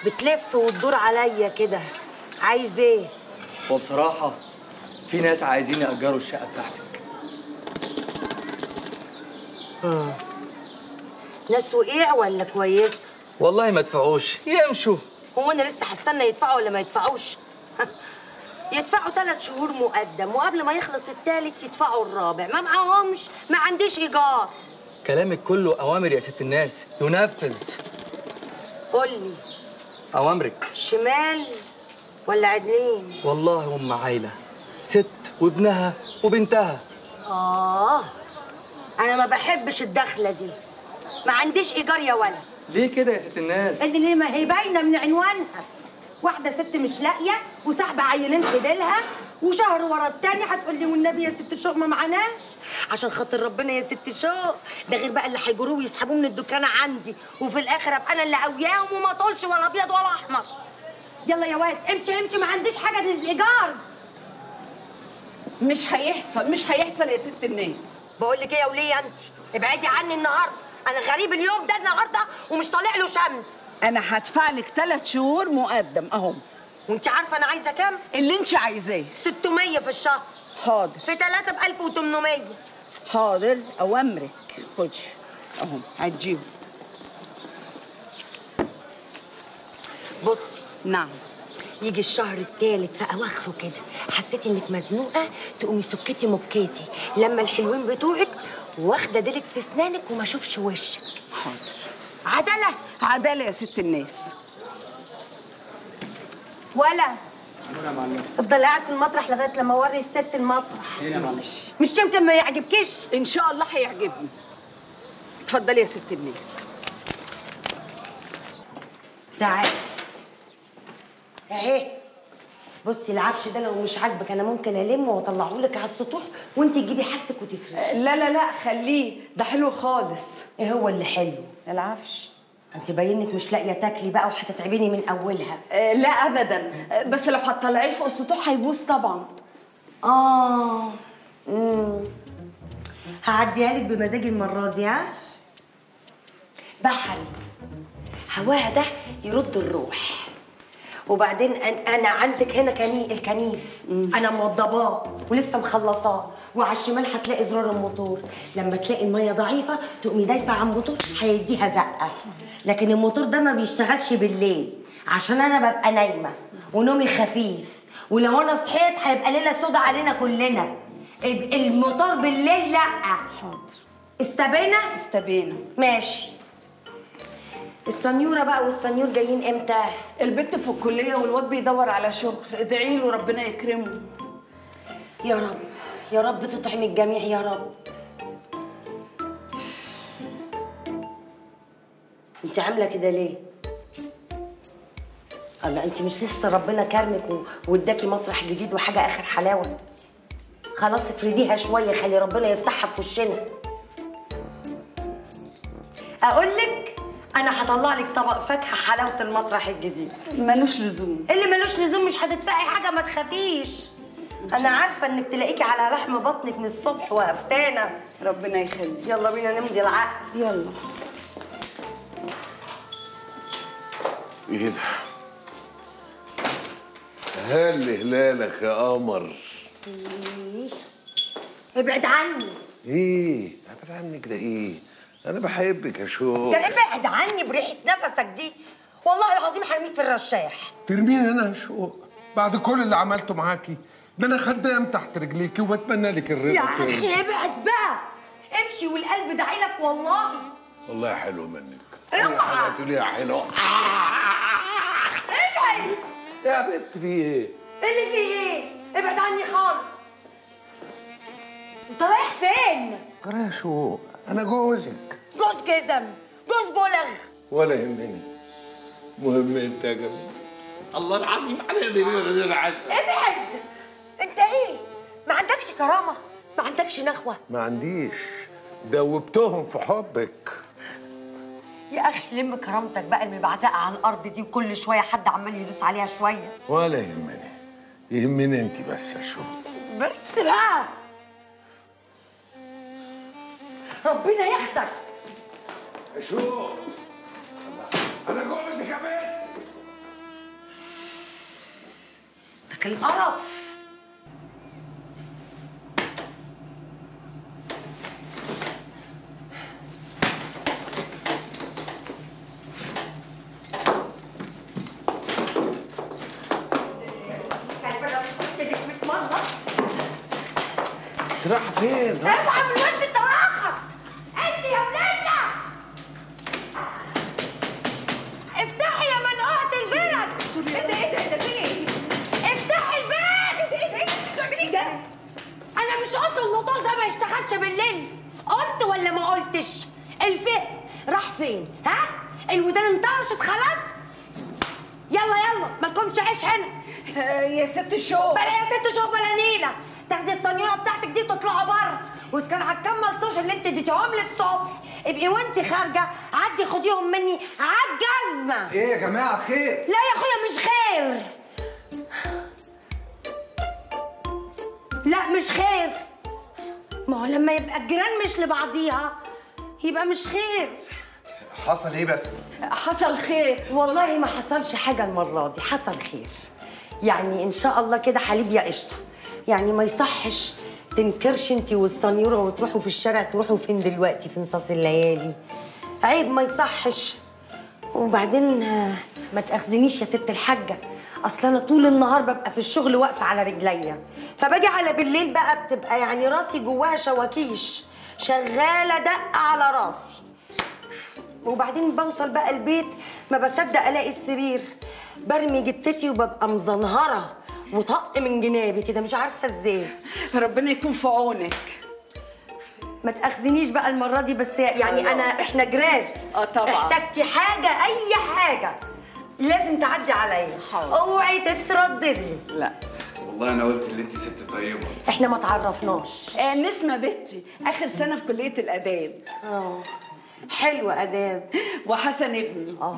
بتلف وتدور عليا كده عايز ايه وبصراحة في ناس عايزين يأجروا الشقة بتاعتك ناس وقيع ولا كويسه والله ما تدفعوش يمشوا هو انا لسه هستنى يدفعوا ولا ما يدفعوش يدفعوا ثلاث شهور مقدم وقبل ما يخلص الثالث يدفعوا الرابع ما معاهمش ما عنديش ايجار كلامك كله أوامر يا ست الناس ينفذ قول لي أوامرك شمال ولا عدلين والله أم عايلة ست وابنها وبنتها اه انا ما بحبش الدخله دي ما عنديش ايجار يا ولد ليه كده يا ست الناس؟ اللي ليه ما هي باينه من عنوانها واحده ست مش لاقيه وسحبه عيلين في ديلها وشهر ورا التاني هتقول لي والنبي يا ست شوق ما معناش عشان خاطر ربنا يا ست شوق ده غير بقى اللي هيجروه ويسحبوه من الدكانه عندي وفي الاخر ابقى انا اللي قوياهم وما طولش ولا ابيض ولا احمر يلا يا واد امشي امشي ما عنديش حاجه للايجار مش هيحصل مش هيحصل يا ست الناس بقول لك ايه يا وليه انت ابعدي عني النهارده انا غريب اليوم ده النهارده ومش طالع له شمس انا هدفع لك ثلاث شهور مقدم اهو وانت عارفه انا عايزه كام اللي انت عايزاه 600 في الشهر حاضر في 3 ب 1800 حاضر اوامرك خدي اهو هتجيبه بصي نعم يجي الشهر الثالث في اواخره كده حسيتي انك مزنوقه تقومي سكتي مكيتي لما الحلوين بتوعك واخده ديلك في اسنانك وما اشوفش وشك حاضر عدله عداله يا ست الناس ولا افضل قاعد في المطرح لغايه لما اوري الست المطرح هنا معلش مش يمكن ما يعجبكيش ان شاء الله هيعجبني اتفضلي يا ست الناس تعالي اهي بصي العفش ده لو مش عاجبك انا ممكن المه واطلعه لك على السطوح وانت تجيبي حاجتك وتفرشي لا لا لا خليه ده حلو خالص ايه هو اللي حلو العفش انت باينك مش لاقيه تاكلي بقى وهتتعبيني من اولها آه لا ابدا آه بس لو هتطلعيه فوق السطوح هيبوظ طبعا اه امم هعديها لك بمزاجي المره دي ها بحري هواها ده يرد الروح وبعدين أن- انا عندك هنا كني الكنيف انا موضباه ولسه مخلصاه وعلى الشمال هتلاقي زرار الموتور لما تلاقي الميه ضعيفه تقومي دايسه على الموتور هيديها زقه لكن الموتور ده ما بيشتغلش بالليل عشان انا ببقى نايمه ونومي خفيف ولو انا صحيت هيبقى ليله سودا علينا كلنا ال- الموتور بالليل لا حاضر استبينا استبينا ماشي السنيوره بقى والسنيور جايين امتى البنت في الكليه والواد بيدور على شغل ادعي له ربنا يكرمه يا رب يا رب تطعم الجميع يا رب انت عامله كده ليه الله انت مش لسه ربنا كرمك و- واداكي مطرح جديد وحاجه اخر حلاوه خلاص افرديها شويه خلي ربنا يفتحها في وشنا اقول لك انا هطلع لك طبق فاكهه حلاوه المطرح الجديد ملوش لزوم اللي ملوش لزوم مش هتدفعي حاجه ما تخافيش انا عارفه انك تلاقيكي على لحم بطنك من الصبح وقفتانه ربنا يخليك يلا بينا نمضي العقد يلا ايه ده؟ هل هلالك يا قمر إيه؟ ابعد عني ايه؟ ابعد عنك ده ايه؟ انا بحبك يا شو يا ابعد عني بريحه نفسك دي والله العظيم هرميك في الرشاح ترميني انا يا شوق بعد كل اللي عملته معاكي ده انا خدام تحت رجليكي وبتمنى لك الرزق يا تاني. اخي ابعد بقى امشي والقلب دعيلك والله والله حلو منك اوعى. حاجه تقوليها حلو ابعد يا بنت في ايه؟ اللي فيه ايه ابعد عني خالص انت رايح فين جرى يا شوق انا جوزك جوز جزم جوز بلغ ولا يهمني مهم انت يا جميل الله العظيم على دي العسل ابعد انت ايه ما عندكش كرامه ما عندكش نخوه ما عنديش دوبتهم في حبك يا اخي لم كرامتك بقى المبعزقه على الارض دي وكل شويه حد عمال يدوس عليها شويه ولا يهمني يهمني انت بس يا شوق بس بقى ربنا ياخدك شو انا جوزك يا بنت القرف راح فين؟ اوعى من وش التراخر انت يا ولية افتحي يا منقوعة البرد ايه ده ايه ده ايه ده في ايه؟ افتحي الباب ايه ده ايه ده انت بتعملي ده؟ انا مش قلت الموتور ده ما يشتغلش بالليل قلت ولا ما قلتش؟ الفئ راح فين؟ ها؟ الودان انطرشت خلاص؟ يلا يلا ما لكمش عيش هنا يا ست الشوق بلا يا ست شوف بلا نيله تاخدي السنيوره بتاعتك دي وتطلعوا بره واذا كان هتكمل طوش اللي انت اديتيهم لي الصبح ابقي وانت خارجه عدي خديهم مني عالجزمه ايه يا جماعه خير لا يا اخويا مش خير لا مش خير ما هو لما يبقى الجيران مش لبعضيها يبقى مش خير حصل ايه بس حصل خير والله ما حصلش حاجة المرة دي حصل خير يعني إن شاء الله كده حليب يا قشطة يعني ما يصحش تنكرش انت والسنيورة وتروحوا في الشارع تروحوا فين دلوقتي في نصاص الليالي عيب ما يصحش وبعدين آه، ما تاخذنيش يا ست الحاجة اصل انا طول النهار ببقى في الشغل واقفة على رجليا فباجي على بالليل بقى بتبقى يعني راسي جواها شواكيش شغالة دق على راسي وبعدين بوصل بقى البيت ما بصدق الاقي السرير برمي جتتي وببقى مزنهره وطق من جنابي كده مش عارفه ازاي ربنا يكون في عونك ما تاخذنيش بقى المره دي بس يعني انا احنا جيران آه طبعاً. احتجتي حاجه اي حاجه لازم تعدي عليا حاضر. اوعي تترددي لا والله انا قلت اللي انت ست طيبه احنا ما تعرفناش آه نسمة بنتي آخر سنة في كلية الآداب اه حلوه اداب وحسن ابني اه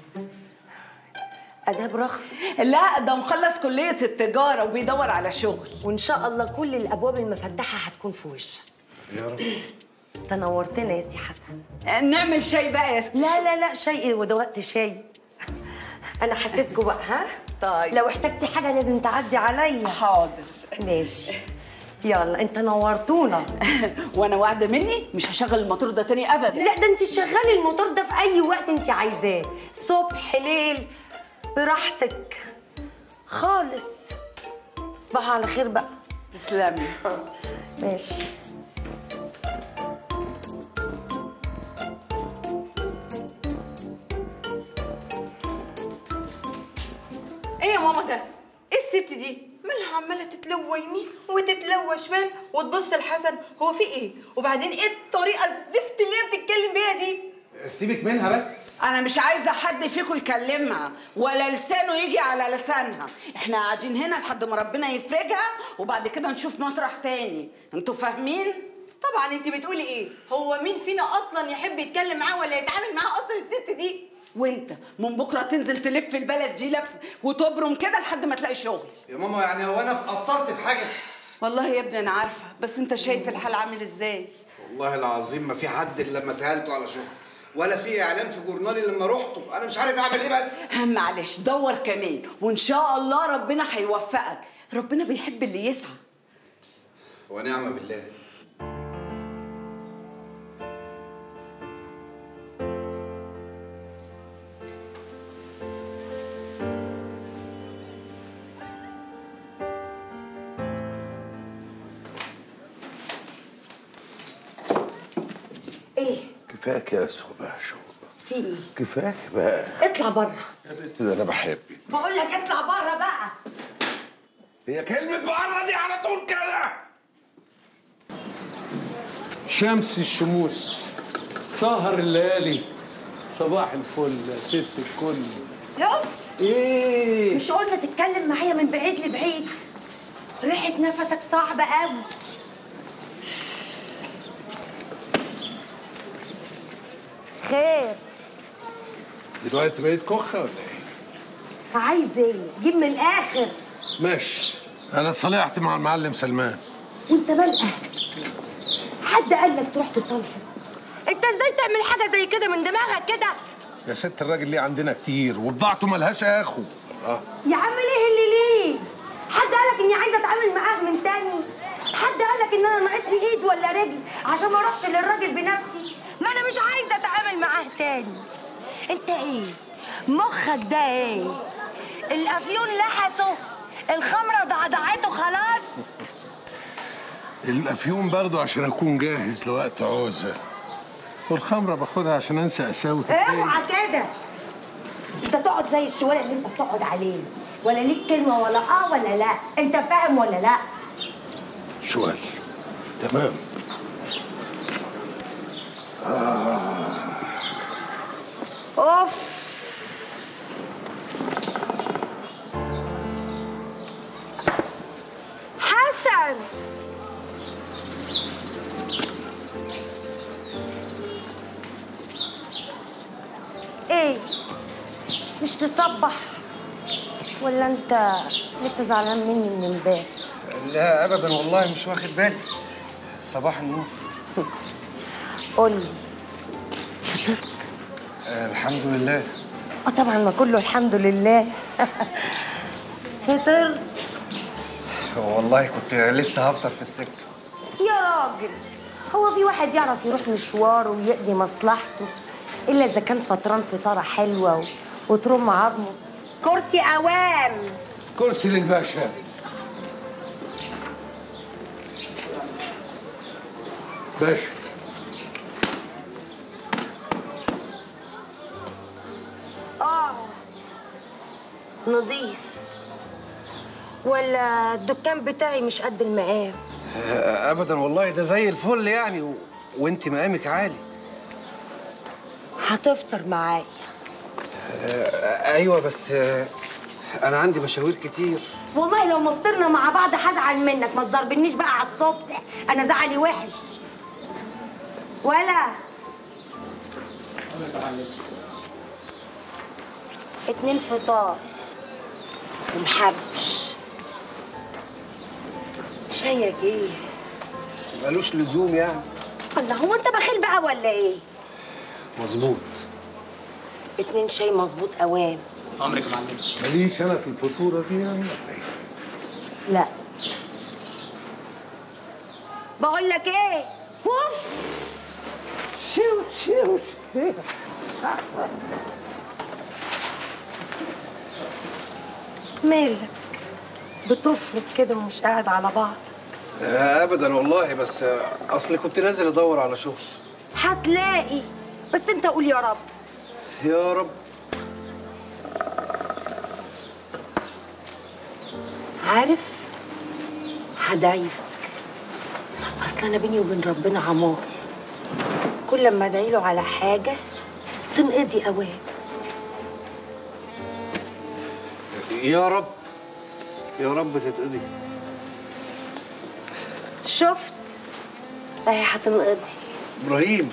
اداب رخم لا ده مخلص كلية التجارة وبيدور على شغل وان شاء الله كل الابواب المفتحه هتكون في وشك يا رب تنورتنا يا سي حسن آه نعمل شاي بقى يا ستي لا لا لا شيء وده وقت شاي انا هسيبكوا بقى ها طيب. لو احتجتي حاجه لازم تعدي عليا حاضر ماشي يلا انت نورتونا وانا واعده مني مش هشغل الموتور ده تاني ابدا لا ده انت شغالي الموتور ده في اي وقت انت عايزاه صبح ليل براحتك خالص تصبحوا على خير بقى تسلمي ماشي ايه يا ماما ده؟ ايه الست دي؟ مالها عمالة تتلوى يمين وتتلوى شمال وتبص لحسن هو في ايه؟ وبعدين ايه الطريقة الزفت اللي هي بتتكلم بيها دي؟ سيبك منها بس انا مش عايزه حد فيكم يكلمها ولا لسانه يجي على لسانها احنا قاعدين هنا لحد ما ربنا يفرجها وبعد كده نشوف مطرح تاني انتوا فاهمين طبعا انت بتقولي ايه؟ هو مين فينا اصلا يحب يتكلم معاه ولا يتعامل معاه اصلا الست دي؟ وانت من بكره تنزل تلف البلد دي لف وتبرم كده لحد ما تلاقي شغل يا ماما يعني هو انا قصرت في حاجه والله يا ابني انا عارفه بس انت شايف الحال عامل ازاي والله العظيم ما في حد الا لما سالته على شغل ولا في اعلان في جورنالي لما رحته انا مش عارف اعمل ايه بس معلش دور كمان وان شاء الله ربنا هيوفقك ربنا بيحب اللي يسعى ونعم بالله ايه كفاك يا سباشو في ايه كفاك بقى اطلع بره يا بنت ده انا بحبك بقول لك اطلع بره بقى هي كلمة بره دي على طول كده شمس الشموس سهر الليالي صباح الفل يا ست الكل يقف ايه مش قلنا تتكلم معايا من بعيد لبعيد ريحة نفسك صعبة قوي خير دلوقتي بقيت كخه ولا ايه عايز ايه جيب من الاخر ماشي انا صلحت مع المعلم سلمان وانت مالك حد قال لك تروح تصالحه انت ازاي تعمل حاجه زي كده من دماغك كده يا ست الراجل ليه عندنا كتير وبضاعته ملهاش اخو اه يا عم ليه اللي ليه لك اني عايزه اتعامل معاه من تاني حد قال لك ان انا ناقصني ايد ولا رجل عشان ما اروحش للراجل بنفسي ما انا مش عايزه اتعامل معاه تاني انت ايه مخك ده ايه الافيون لحسه الخمره ضعضعته خلاص الافيون باخده عشان اكون جاهز لوقت عوزه والخمره باخدها عشان انسى قساوه اوعى كده انت تقعد زي الشوال اللي انت بتقعد عليه ولا ليك كلمه ولا اه ولا لا انت فاهم ولا لا شوال تمام اوف حسن ايه مش تصبح ولا انت لسه زعلان مني من امبارح لا ابدا والله مش واخد بالي صباح النور قول لي آه الحمد لله اه طبعا ما كله الحمد لله فطرت والله كنت لسه هفطر في السكه يا راجل هو في واحد يعرف يروح مشوار ويقضي مصلحته الا اذا كان فطران فطاره حلوه و... وترم عظمه كرسي اوام كرسي للباشا باشا اقعد نضيف ولا الدكان بتاعي مش قد المقام آه ابدا والله ده زي الفل يعني و... وانت مقامك عالي هتفطر معايا آه ايوه بس آه انا عندي مشاوير كتير والله لو ما فطرنا مع بعض هزعل منك ما تزربنيش بقى على الصبح انا زعلي وحش ولا اتنين فطار ومحبش شايك ايه ملوش لزوم يعني الله هو انت بخيل بقى ولا ايه مظبوط اتنين شاي مظبوط اوام ماليش انا في الفطوره دي يعني ولا ايه؟ لا بقول لك ايه اوف شيو شيو شيو مالك بتفرق كده ومش قاعد على بعض آه ابدا والله بس آه اصلي كنت نازل ادور على شغل هتلاقي بس انت قول يا رب يا رب عارف هدعيلك اصل انا بيني وبين ربنا عمار كل ما ادعي له على حاجه تنقضي اوام يا رب يا رب تتقضي شفت اهي هتنقضي ابراهيم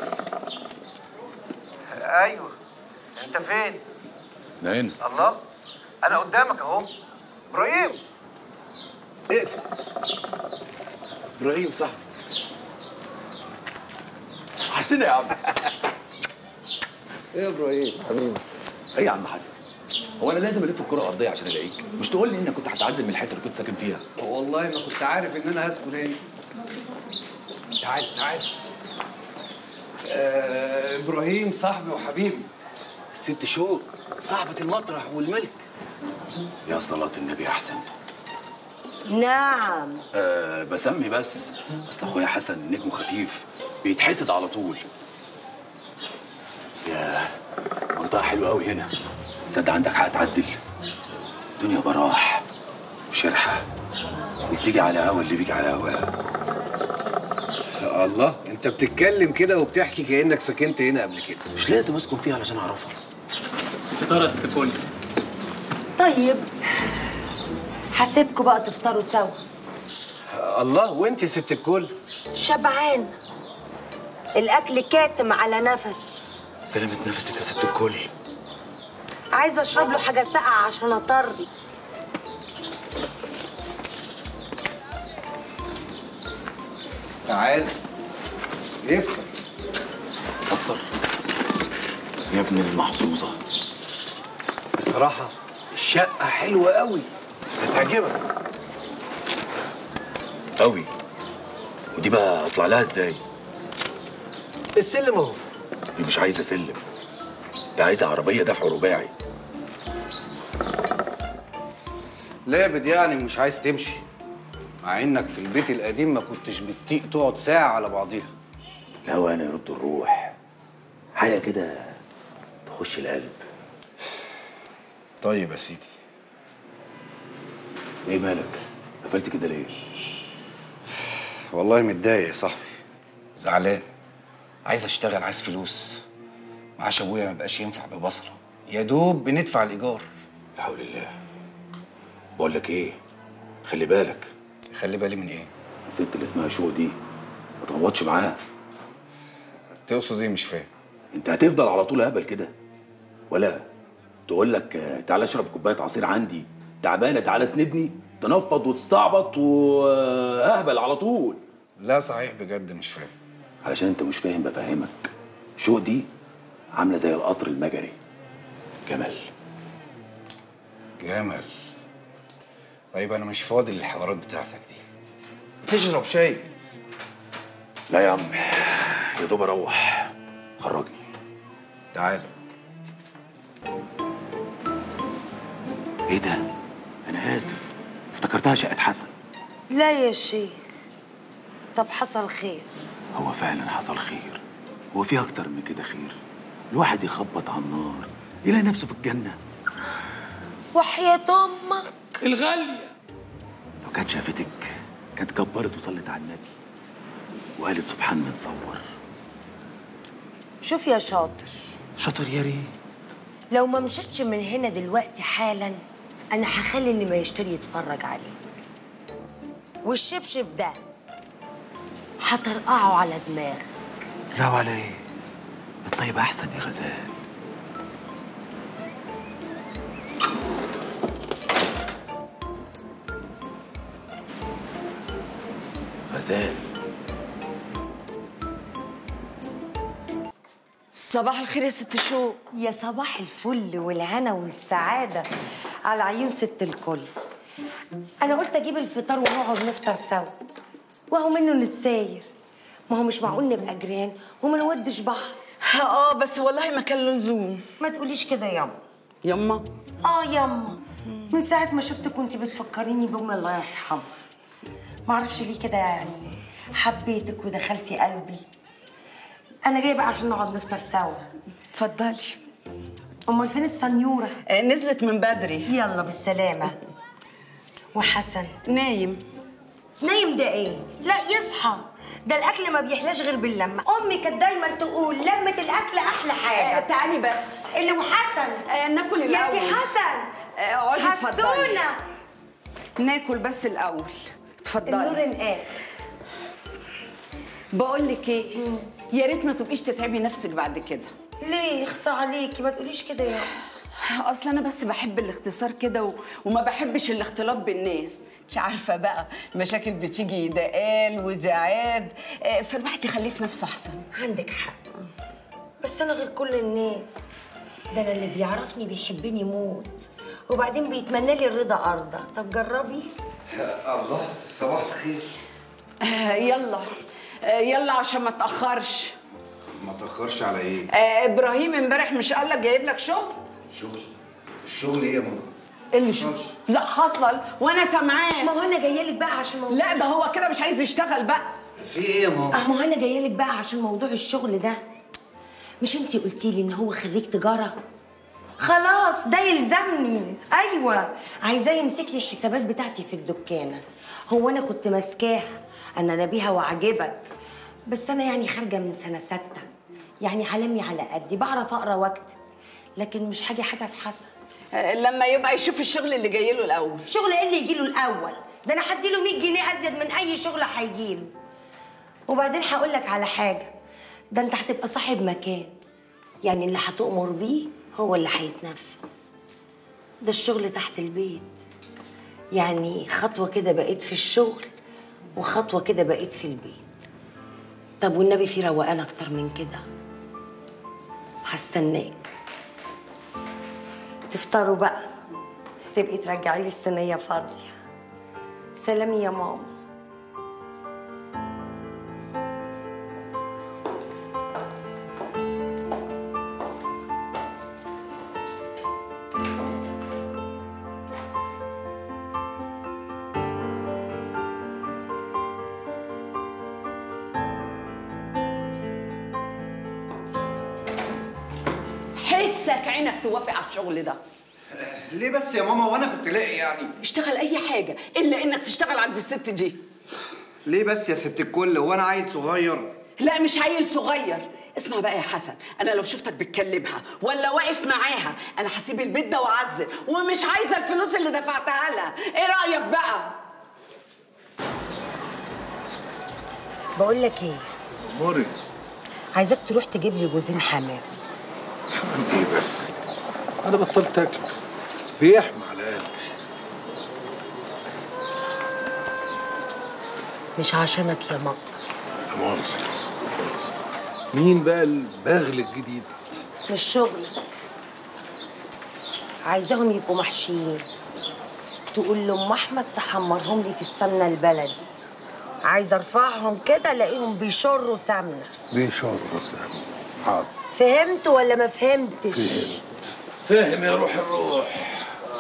ايوه انت فين ناين الله انا قدامك اهو ابراهيم اقفل ابراهيم صاحبي حسنا يا عم ايه يا ابراهيم حبيبي ايه يا عم حسن هو انا لازم الف الكره الارضيه عشان الاقيك مش تقول لي انك كنت هتعزل من الحته اللي كنت ساكن فيها والله ما كنت عارف ان انا هسكن هنا تعال تعال آه ابراهيم صاحبي وحبيبي الست شوق صاحبة المطرح والملك يا صلاه النبي يا حسن نعم أه بسمي بس اصل اخويا حسن نجمه خفيف بيتحسد على طول يا منطقه حلوه قوي هنا تصدق عندك حق تعزل دنيا براح وشرحه وبتيجي على هوا اللي بيجي على هواها يا الله انت بتتكلم كده وبتحكي كانك سكنت هنا قبل كده مش لازم اسكن فيها علشان اعرفها طيب هسيبكوا بقى تفطروا سوا الله وانت يا ست الكل شبعان الاكل كاتم على نفسي سلامة نفسك يا ست الكل عايزه اشرب له حاجه ساقعه عشان اطري تعال افطر افطر يا ابن المحظوظه بصراحة الشقة حلوة قوي هتعجبك قوي ودي بقى اطلع لها ازاي السلم اهو دي مش عايزه سلم دي عايزه عربيه دفع رباعي لابد يعني مش عايز تمشي مع انك في البيت القديم ما كنتش بتطيق تقعد ساعة على بعضيها الهوا انا يرد الروح حاجه كده تخش القلب طيب يا سيدي ايه مالك قفلت كده ليه والله متضايق يا صاحبي زعلان عايز اشتغل عايز فلوس معاش ابويا ما بقاش ينفع ببصره يا دوب بندفع الايجار لا حول الله بقول لك ايه خلي بالك خلي بالي من ايه الست اللي اسمها شو دي ما تغوطش معاها تقصد ايه مش فاهم انت هتفضل على طول هبل كده ولا تقول لك آه، تعالى اشرب كوبايه عصير عندي تعبانه تعالى اسندني تنفض وتستعبط واهبل على طول لا صحيح بجد مش فاهم علشان انت مش فاهم بفهمك شو دي عامله زي القطر المجري جمل جمل طيب انا مش فاضي للحوارات بتاعتك دي تشرب شاي لا يا عم يا دوب اروح خرجني تعال ايه ده انا اسف افتكرتها شقه حسن لا يا شيخ طب حصل خير هو فعلا حصل خير هو في اكتر من كده خير الواحد يخبط على النار يلاقي نفسه في الجنه وحياة أمك الغاليه لو كانت شافتك كانت كبرت وصلت على النبي وقالت سبحان من صور شوف يا شاطر شاطر يا ريت لو ما مشيتش من هنا دلوقتي حالا أنا هخلي اللي ما يشتري يتفرج عليك والشبشب ده هترقعه على دماغك لا ولا ايه الطيب احسن يا غزال غزال صباح الخير يا ست شو يا صباح الفل والهنا والسعادة على عيون ست الكل أنا قلت أجيب الفطار ونقعد نفطر سوا وهو منه نتساير ما هو مش معقول نبقى جيران وما نودش بعض اه بس والله ما كان له لزوم ما تقوليش كده ياما يما اه ياما من ساعة ما شفتك وانت بتفكريني بأمي الله يرحمها معرفش ليه كده يعني حبيتك ودخلتي قلبي أنا جاية بقى عشان نقعد نفطر سوا اتفضلي أمال فين السنيورة؟ آه، نزلت من بدري يلا بالسلامة وحسن نايم نايم ده ايه؟ لا يصحى ده الاكل ما بيحلاش غير باللمه امي كانت دايما تقول لمه الاكل احلى آه، حاجه تعالي بس اللي وحسن آه، ناكل يا الاول سي حسن آه، اقعدي اتفضلي حسونه ناكل بس الاول النور اتفضلي انقاد بقول لك ايه يا ريت ما تبقيش تتعبي نفسك بعد كده ليه اخصى عليكي ما تقوليش كده يا اصل انا بس بحب الاختصار كده و... وما بحبش الاختلاط بالناس مش عارفه بقى مشاكل بتيجي دقال وزعاد آه، فالواحد يخليه في نفسه احسن عندك حق بس انا غير كل الناس ده انا اللي بيعرفني بيحبني موت وبعدين بيتمنى لي الرضا ارضى طب جربي الله صباح الخير آه، يلا آه، يلا عشان ما تاخرش ما تاخرش على ايه آه، ابراهيم امبارح مش قال لك جايب لك شغل شغل الشغل ايه يا ماما إيه اللي شغل لا حصل وانا سامعاه ما هو انا جايه لك بقى عشان موضوع لا ده هو كده مش عايز يشتغل بقى في ايه يا ماما اه ما هو انا جايه لك بقى عشان موضوع الشغل ده مش انتي قلتي لي ان هو خريج تجاره خلاص ده يلزمني ايوه عايزاه يمسك لي الحسابات بتاعتي في الدكانه هو انا كنت ماسكاها انا نبيها وعجبك بس انا يعني خارجه من سنه سته يعني علمي على قدي بعرف اقرا واكتب لكن مش حاجه حاجه في حسن آه، لما يبقى يشوف الشغل اللي جاي له الاول شغل ايه اللي يجيله الاول ده انا هديله 100 جنيه ازيد من اي شغل هيجيله وبعدين هقول لك على حاجه ده انت هتبقى صاحب مكان يعني اللي هتؤمر بيه هو اللي هيتنفذ ده الشغل تحت البيت يعني خطوه كده بقيت في الشغل وخطوه كده بقيت في البيت طب والنبي في روقان اكتر من كده هستناك تفطروا بقى تبقي ترجعي لي الصينيه فاضيه سلام يا ماما عايزاك عينك توافق على الشغل ده ليه بس يا ماما وانا كنت لاقي يعني اشتغل اي حاجه الا انك تشتغل عند الست دي ليه بس يا ست الكل هو انا عيل صغير لا مش عيل صغير اسمع بقى يا حسن انا لو شفتك بتكلمها ولا واقف معاها انا هسيب البيت ده واعزل ومش عايزه الفلوس اللي دفعتها لها ايه رايك بقى بقول لك ايه موري عايزاك تروح تجيب لي جوزين حمام حمام ايه بس انا بطلت اكل بيحمى على قلبي مش عشانك يا مقطف لا مؤاخذة مؤاخذة. مين بقى البغل الجديد مش شغلك عايزاهم يبقوا محشيين تقول لام احمد تحمرهم لي في السمنه البلدي عايزه ارفعهم كده الاقيهم بيشروا سمنه ليه شهر بس يا عم؟ حاضر فهمت ولا ما فهمتش فاهم يا روح الروح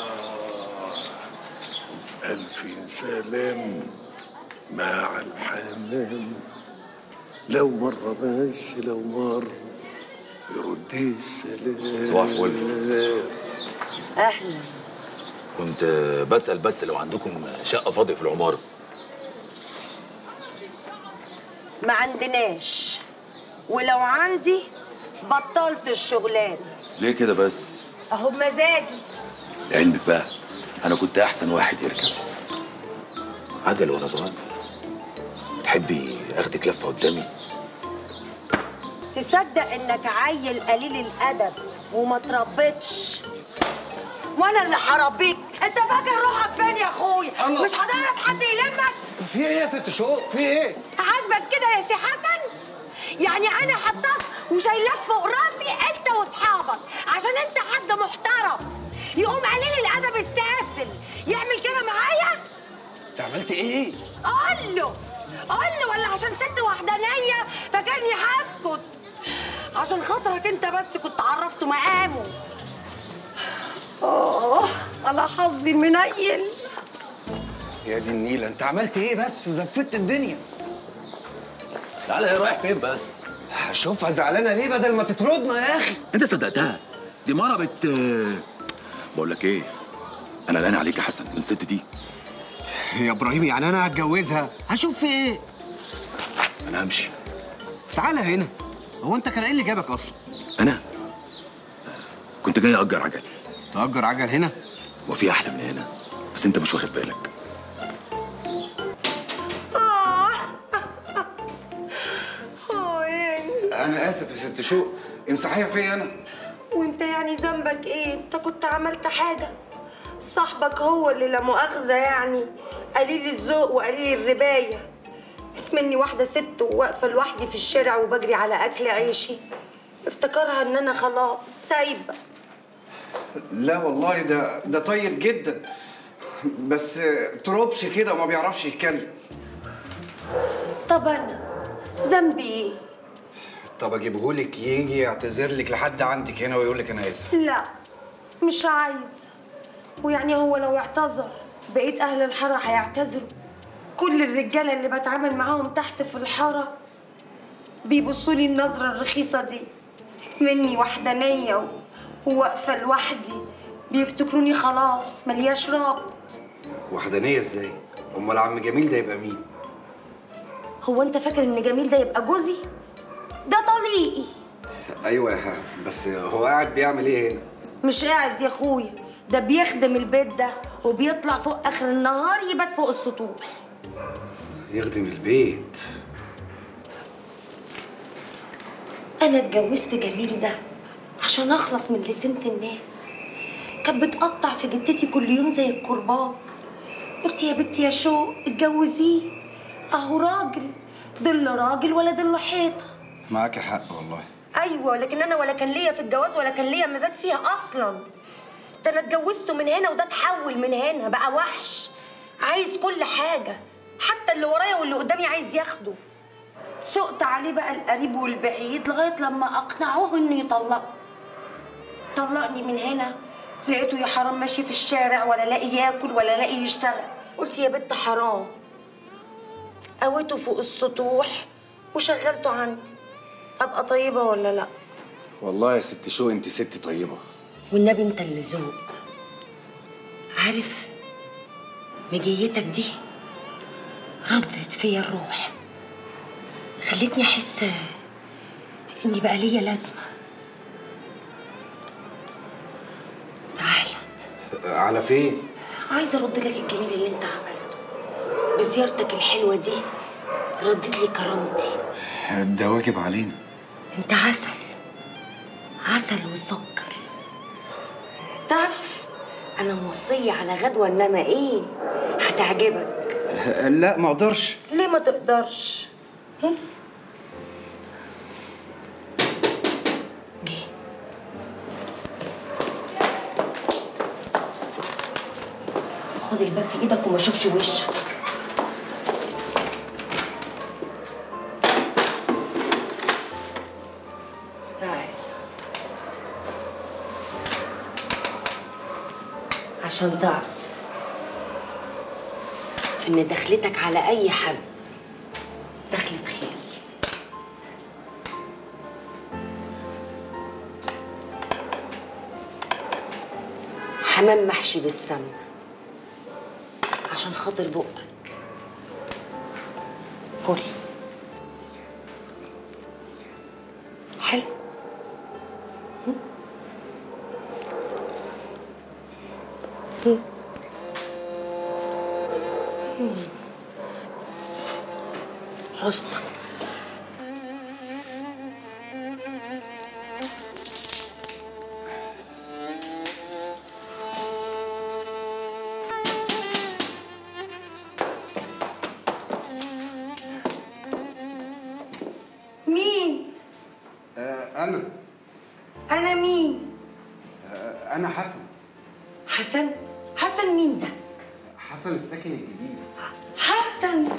ألف سلام مع الحمام لو مرة بس لو مرة يرد السلام صباح الفل. اهلا كنت بسأل بس لو عندكم شقة فاضية في العمارة ما عندناش ولو عندي بطلت الشغلانه ليه كده بس؟ اهو بمزاجي لعلمك بقى أنا كنت أحسن واحد يركب عجل وأنا صغير تحبي أخدك لفة قدامي؟ تصدق انك عيل قليل الادب وما تربيتش وانا اللي هربيك انت فاكر روحك فين يا اخويا الله. مش هتعرف حد يلمك في ايه يا ست شوق في ايه عاجبك كده يا سي حسن يعني انا حطاك وشايلاك فوق راسي انت واصحابك عشان انت حد محترم يقوم قليل الادب السافل يعمل كده معايا انت عملت ايه قول له قول له ولا عشان ست وحدانيه فاكرني هسكت عشان خاطرك انت بس كنت عرفته مقامه اه على حظي المنيل يا دي النيلة انت عملت ايه بس زفت الدنيا تعالى هي رايح فين بس؟ هشوفها زعلانة ليه بدل ما تطردنا يا اخي أنت صدقتها دي مرة بت بقول لك إيه أنا لان عليك يا حسن الست دي يا ابراهيم يعني انا هتجوزها هشوف في ايه أنا همشي تعالى هنا هو انت كان ايه اللي جابك اصلا أنا كنت جاي أجر عجل تأجر عجل هنا وفي أحلى من هنا بس أنت مش واخد بالك اه اه يعني انا اسف يا ست شوق امسحيها فيا انا وانت يعني ذنبك ايه انت كنت عملت حاجه صاحبك هو اللي لا مؤاخذه يعني قليل الذوق وقليل الربايه مني واحده ست وواقفه لوحدي في الشارع وبجري على اكل عيشي افتكرها ان انا خلاص سايبه لا والله ده ده طيب جدا بس تروبش كده وما بيعرفش يتكلم طب انا ذنبي ايه طب اجيبهولك يجي يعتذر لك لحد عندك هنا ويقول لك انا اسف لا مش عايزه ويعني هو لو اعتذر بقيت اهل الحاره هيعتذروا كل الرجاله اللي بتعامل معاهم تحت في الحاره بيبصوا لي النظره الرخيصه دي مني وحدانيه و- وواقفه لوحدي بيفتكروني خلاص ملياش رابط وحدانيه ازاي امال عم جميل ده يبقى مين هو انت فاكر ان جميل ده يبقى جوزي ده طليقي ايوه يا حاج بس هو قاعد بيعمل ايه هنا مش قاعد يا اخويا ده بيخدم البيت ده وبيطلع فوق اخر النهار يبات فوق السطوح يخدم البيت انا اتجوزت جميل ده عشان اخلص من لسنة الناس كانت بتقطع في جدتي كل يوم زي الكرباج قلت يا بنتي يا شوق اتجوزيه اهو راجل ضل راجل ولا ضل حيطه معاك حق والله ايوه لكن انا ولا كان ليا في الجواز ولا كان ليا مزاج فيها اصلا ده انا اتجوزته من هنا وده اتحول من هنا بقى وحش عايز كل حاجه حتى اللي ورايا واللي قدامي عايز ياخده سقت عليه بقى القريب والبعيد لغايه لما اقنعوه انه يطلقني طلقني من هنا لقيته يا حرام ماشي في الشارع ولا لاقي ياكل ولا لاقي يشتغل قلت يا بنت حرام قويته فوق السطوح وشغلته عندي ابقى طيبه ولا لا والله يا ست شو انت ست طيبه والنبي انت اللي ذوق عارف مجيتك دي ردت فيا الروح خلتني احس اني بقى ليا لازمه تعال على فين عايزه ارد لك الجميل اللي انت عملته بزيارتك الحلوه دي ردت لي كرامتي ده واجب علينا انت عسل عسل وسكر تعرف انا موصيه على غدوه انما ايه هتعجبك لا ما اقدرش ليه ما تقدرش هم؟ جه خد الباب في ايدك وما اشوفش وشك تعال عشان تعرف ان دخلتك على اي حد دخلة خير حمام محشي بالسمنة عشان خاطر بقك كل حلو هم؟ هم. حسنك مين؟ آه انا أنا مين؟ آه انا حسن حسن؟ حسن مين ده؟ حسن الساكن الجديد حسن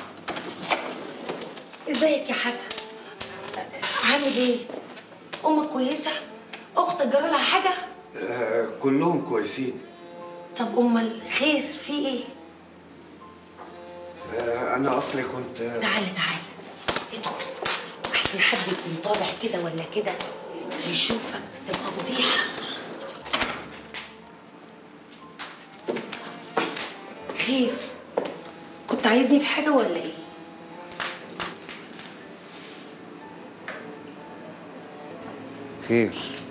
ازيك يا حسن عامل ايه امك كويسه اختك جرى لها حاجه آه كلهم كويسين طب امال خير في ايه آه انا اصلي كنت تعالى تعالى ادخل احسن حد يكون طالع كده ولا كده يشوفك تبقى فضيحه خير كنت عايزني في حاجه ولا ايه خير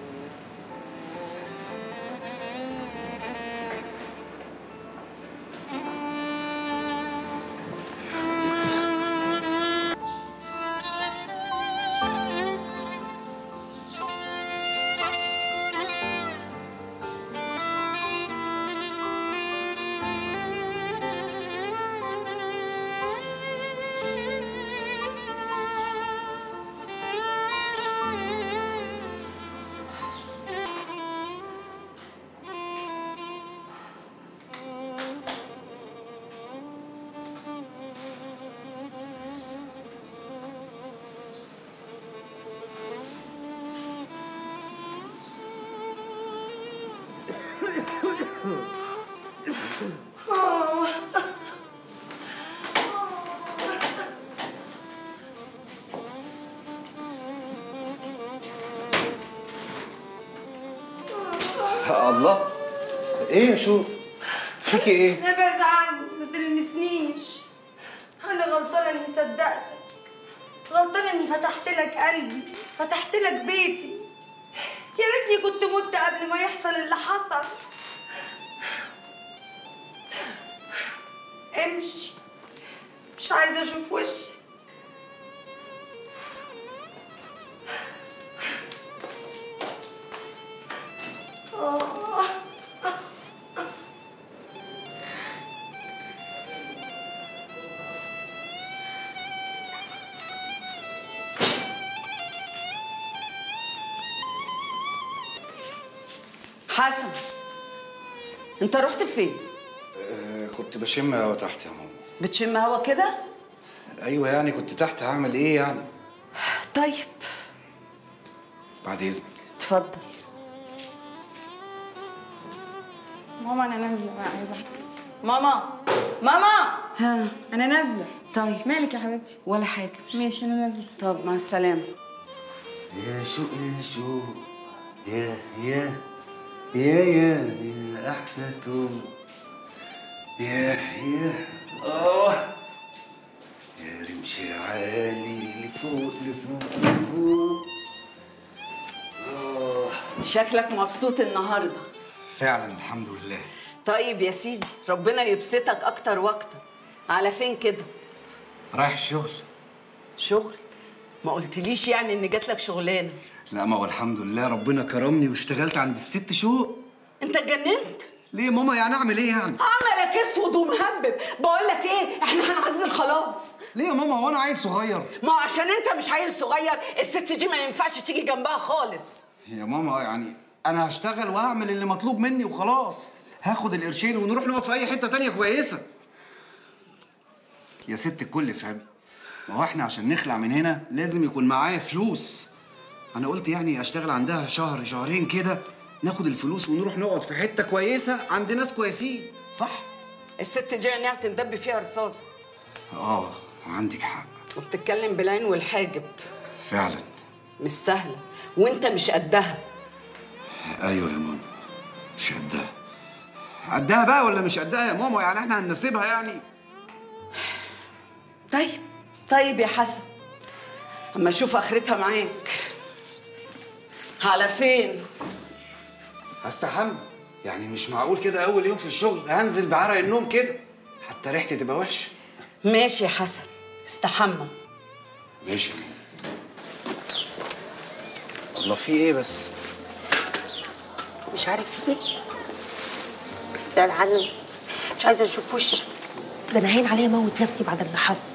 الله ايه يا شو فيكي ايه ابعد عني ما تلمسنيش انا غلطانه اني صدقتك غلطانه اني فتحت لك قلبي فتحت لك بيتي يا ريتني كنت مت قبل ما يحصل اللي حصل امشي مش عايزه اشوف وشك آه. حسن انت رحت فين آه كنت بشم هوا تحت يا ماما بتشم هوا كده ايوه يعني كنت تحت هعمل ايه يعني طيب بعد اذنك اتفضل ماما انا نازله بقى عايزه حاجه ماما ماما ها انا نازله طيب مالك يا حبيبتي ولا حاجه ماشي انا نازله طب مع السلامه يا شوق يا شوق يا يا يا يا يا احلى توب يا يا اه يا رمش عالي لفوق لفوق لفوق اه شكلك مبسوط النهارده فعلا الحمد لله طيب يا سيدي ربنا يبسطك اكتر واكتر على فين كده رايح الشغل شغل ما قلتليش يعني ان جات لك شغلانه لا ما هو الحمد لله ربنا كرمني واشتغلت عند الست شوق انت اتجننت ليه ماما يعني اعمل ايه يعني عملك اسود ومهبب بقول لك ايه احنا هنعزل خلاص ليه يا ماما هو انا عيل صغير ما هو عشان انت مش عيل صغير الست دي ما ينفعش تيجي جنبها خالص يا ماما يعني انا هشتغل وهعمل اللي مطلوب مني وخلاص هاخد القرشين ونروح نقعد في اي حته تانية كويسه يا ست الكل افهمي ما هو احنا عشان نخلع من هنا لازم يكون معايا فلوس انا قلت يعني اشتغل عندها شهر شهرين كده ناخد الفلوس ونروح نقعد في حته كويسه عند ناس كويسين صح الست دي عينيها تندب فيها رصاصه اه عندك حق وبتتكلم بالعين والحاجب فعلا مش سهله وانت مش قدها ايوه يا ماما مش قدها قدها بقى ولا مش قدها يا ماما يعني احنا هنسيبها يعني طيب طيب يا حسن اما اشوف اخرتها معاك على فين هستحمى يعني مش معقول كده اول يوم في الشغل هنزل بعرق النوم كده حتى ريحتي تبقى وحشه ماشي يا حسن استحمى ماشي يا ماما الله في ايه بس مش عارف في ايه ده العلم مش عايزه اشوف وشك ده انا هين عليا موت نفسي بعد اللي حصل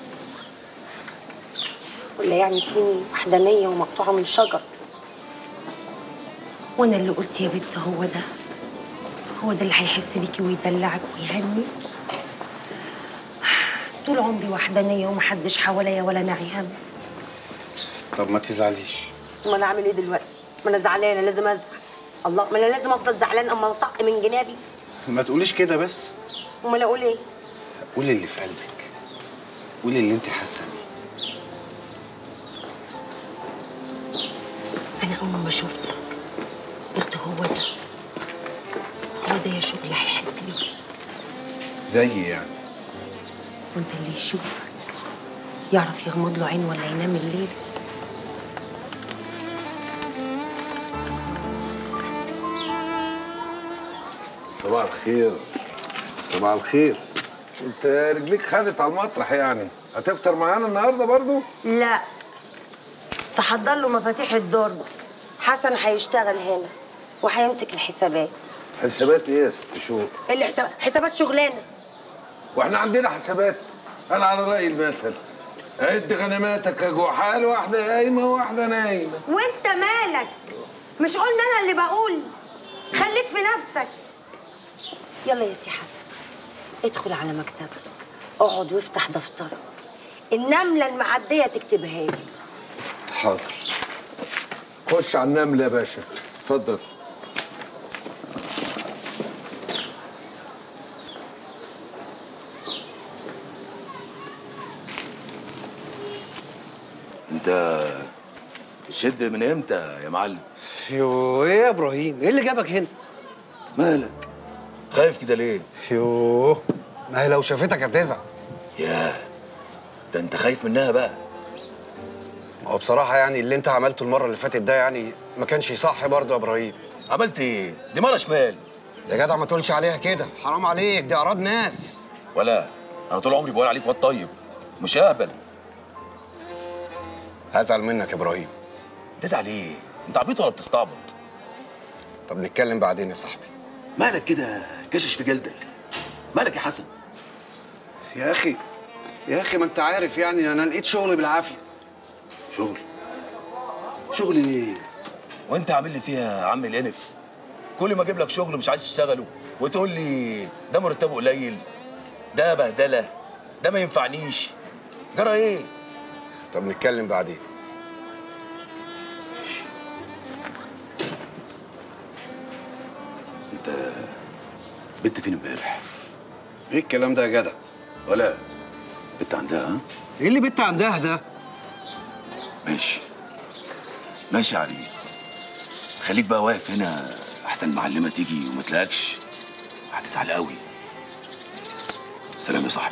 ولا يعني تكوني وحدانيه ومقطوعه من شجر وانا اللي قلت يا بنت هو ده هو ده اللي هيحس بيكي ويدلعك ويهنيك طول عمري وحدانيه ومحدش حواليا ولا ناعي هم طب ما تزعليش ما انا اعمل ايه دلوقتي ما انا زعلانه لازم ازعل الله ما انا لازم افضل زعلان اما اطق من جنابي ما تقوليش كده بس امال اقول ايه قولي اللي في قلبك قولي اللي انت حاسه بيه انا اول ما شفتك قلت هو ده هو ده يا شغل هيحس بيكي زي يعني وانت اللي يشوفك يعرف يغمض له عين ولا ينام الليل صباح الخير صباح الخير انت رجليك خدت على المطرح يعني هتفطر معانا النهارده برضو لا تحضر له مفاتيح الدرج حسن هيشتغل هنا وهيمسك الحسابات حسابات ايه يا ست شوق اللي حساب حسابات شغلانه واحنا عندنا حسابات انا على راي المثل عد غنماتك يا جحال واحده قايمه وواحده نايمه وانت مالك مش قلنا انا اللي بقول خليك في نفسك يلا يا سي حسن ادخل على مكتبك اقعد وافتح دفترك النمله المعديه تكتبها لي حاضر خش على النمل يا باشا اتفضل انت بتشد من امتى يا معلم يو ايه يا ابراهيم ايه اللي جابك هنا مالك خايف كده ليه يوه ما هي لو شافتك هتزعل ياه ده انت خايف منها بقى ما هو بصراحه يعني اللي انت عملته المره اللي فاتت ده يعني ما كانش صح برضه يا ابراهيم عملت ايه دي مره شمال يا جدع ما تقولش عليها كده حرام عليك دي اعراض ناس ولا انا طول عمري بقول عليك واد طيب مش اهبل هزعل منك يا ابراهيم تزعل ايه انت عبيط ولا بتستعبط طب نتكلم بعدين يا صاحبي مالك كده كشش في جلدك مالك يا حسن يا اخي يا اخي ما انت عارف يعني انا لقيت شغل بالعافيه شغل شغل ايه وانت عامل لي فيها عم الانف كل ما اجيب لك شغل مش عايز تشتغله وتقول لي ده مرتبه قليل ده بهدله ده ما ينفعنيش جرى ايه طب نتكلم بعدين انت بنت فين امبارح ايه الكلام ده يا جدع ولا بنت عندها ها ايه اللي بنت عندها ده ماشي ماشي يا عريس خليك بقى واقف هنا احسن المعلمه تيجي وما تلاقيكش هتزعل قوي سلام يا صاحبي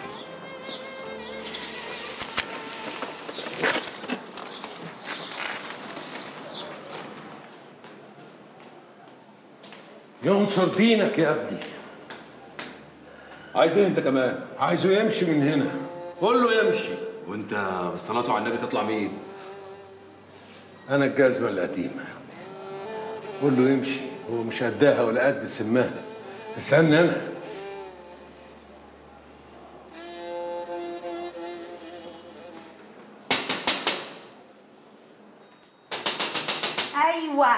ينصر دينك يا ابني عايز ايه انت كمان عايزه يمشي من هنا قول له يمشي وانت بالصلاه على النبي تطلع مين انا الجزمه القديمه قول له يمشي هو مش قدها ولا قد سماها استنى انا ايوه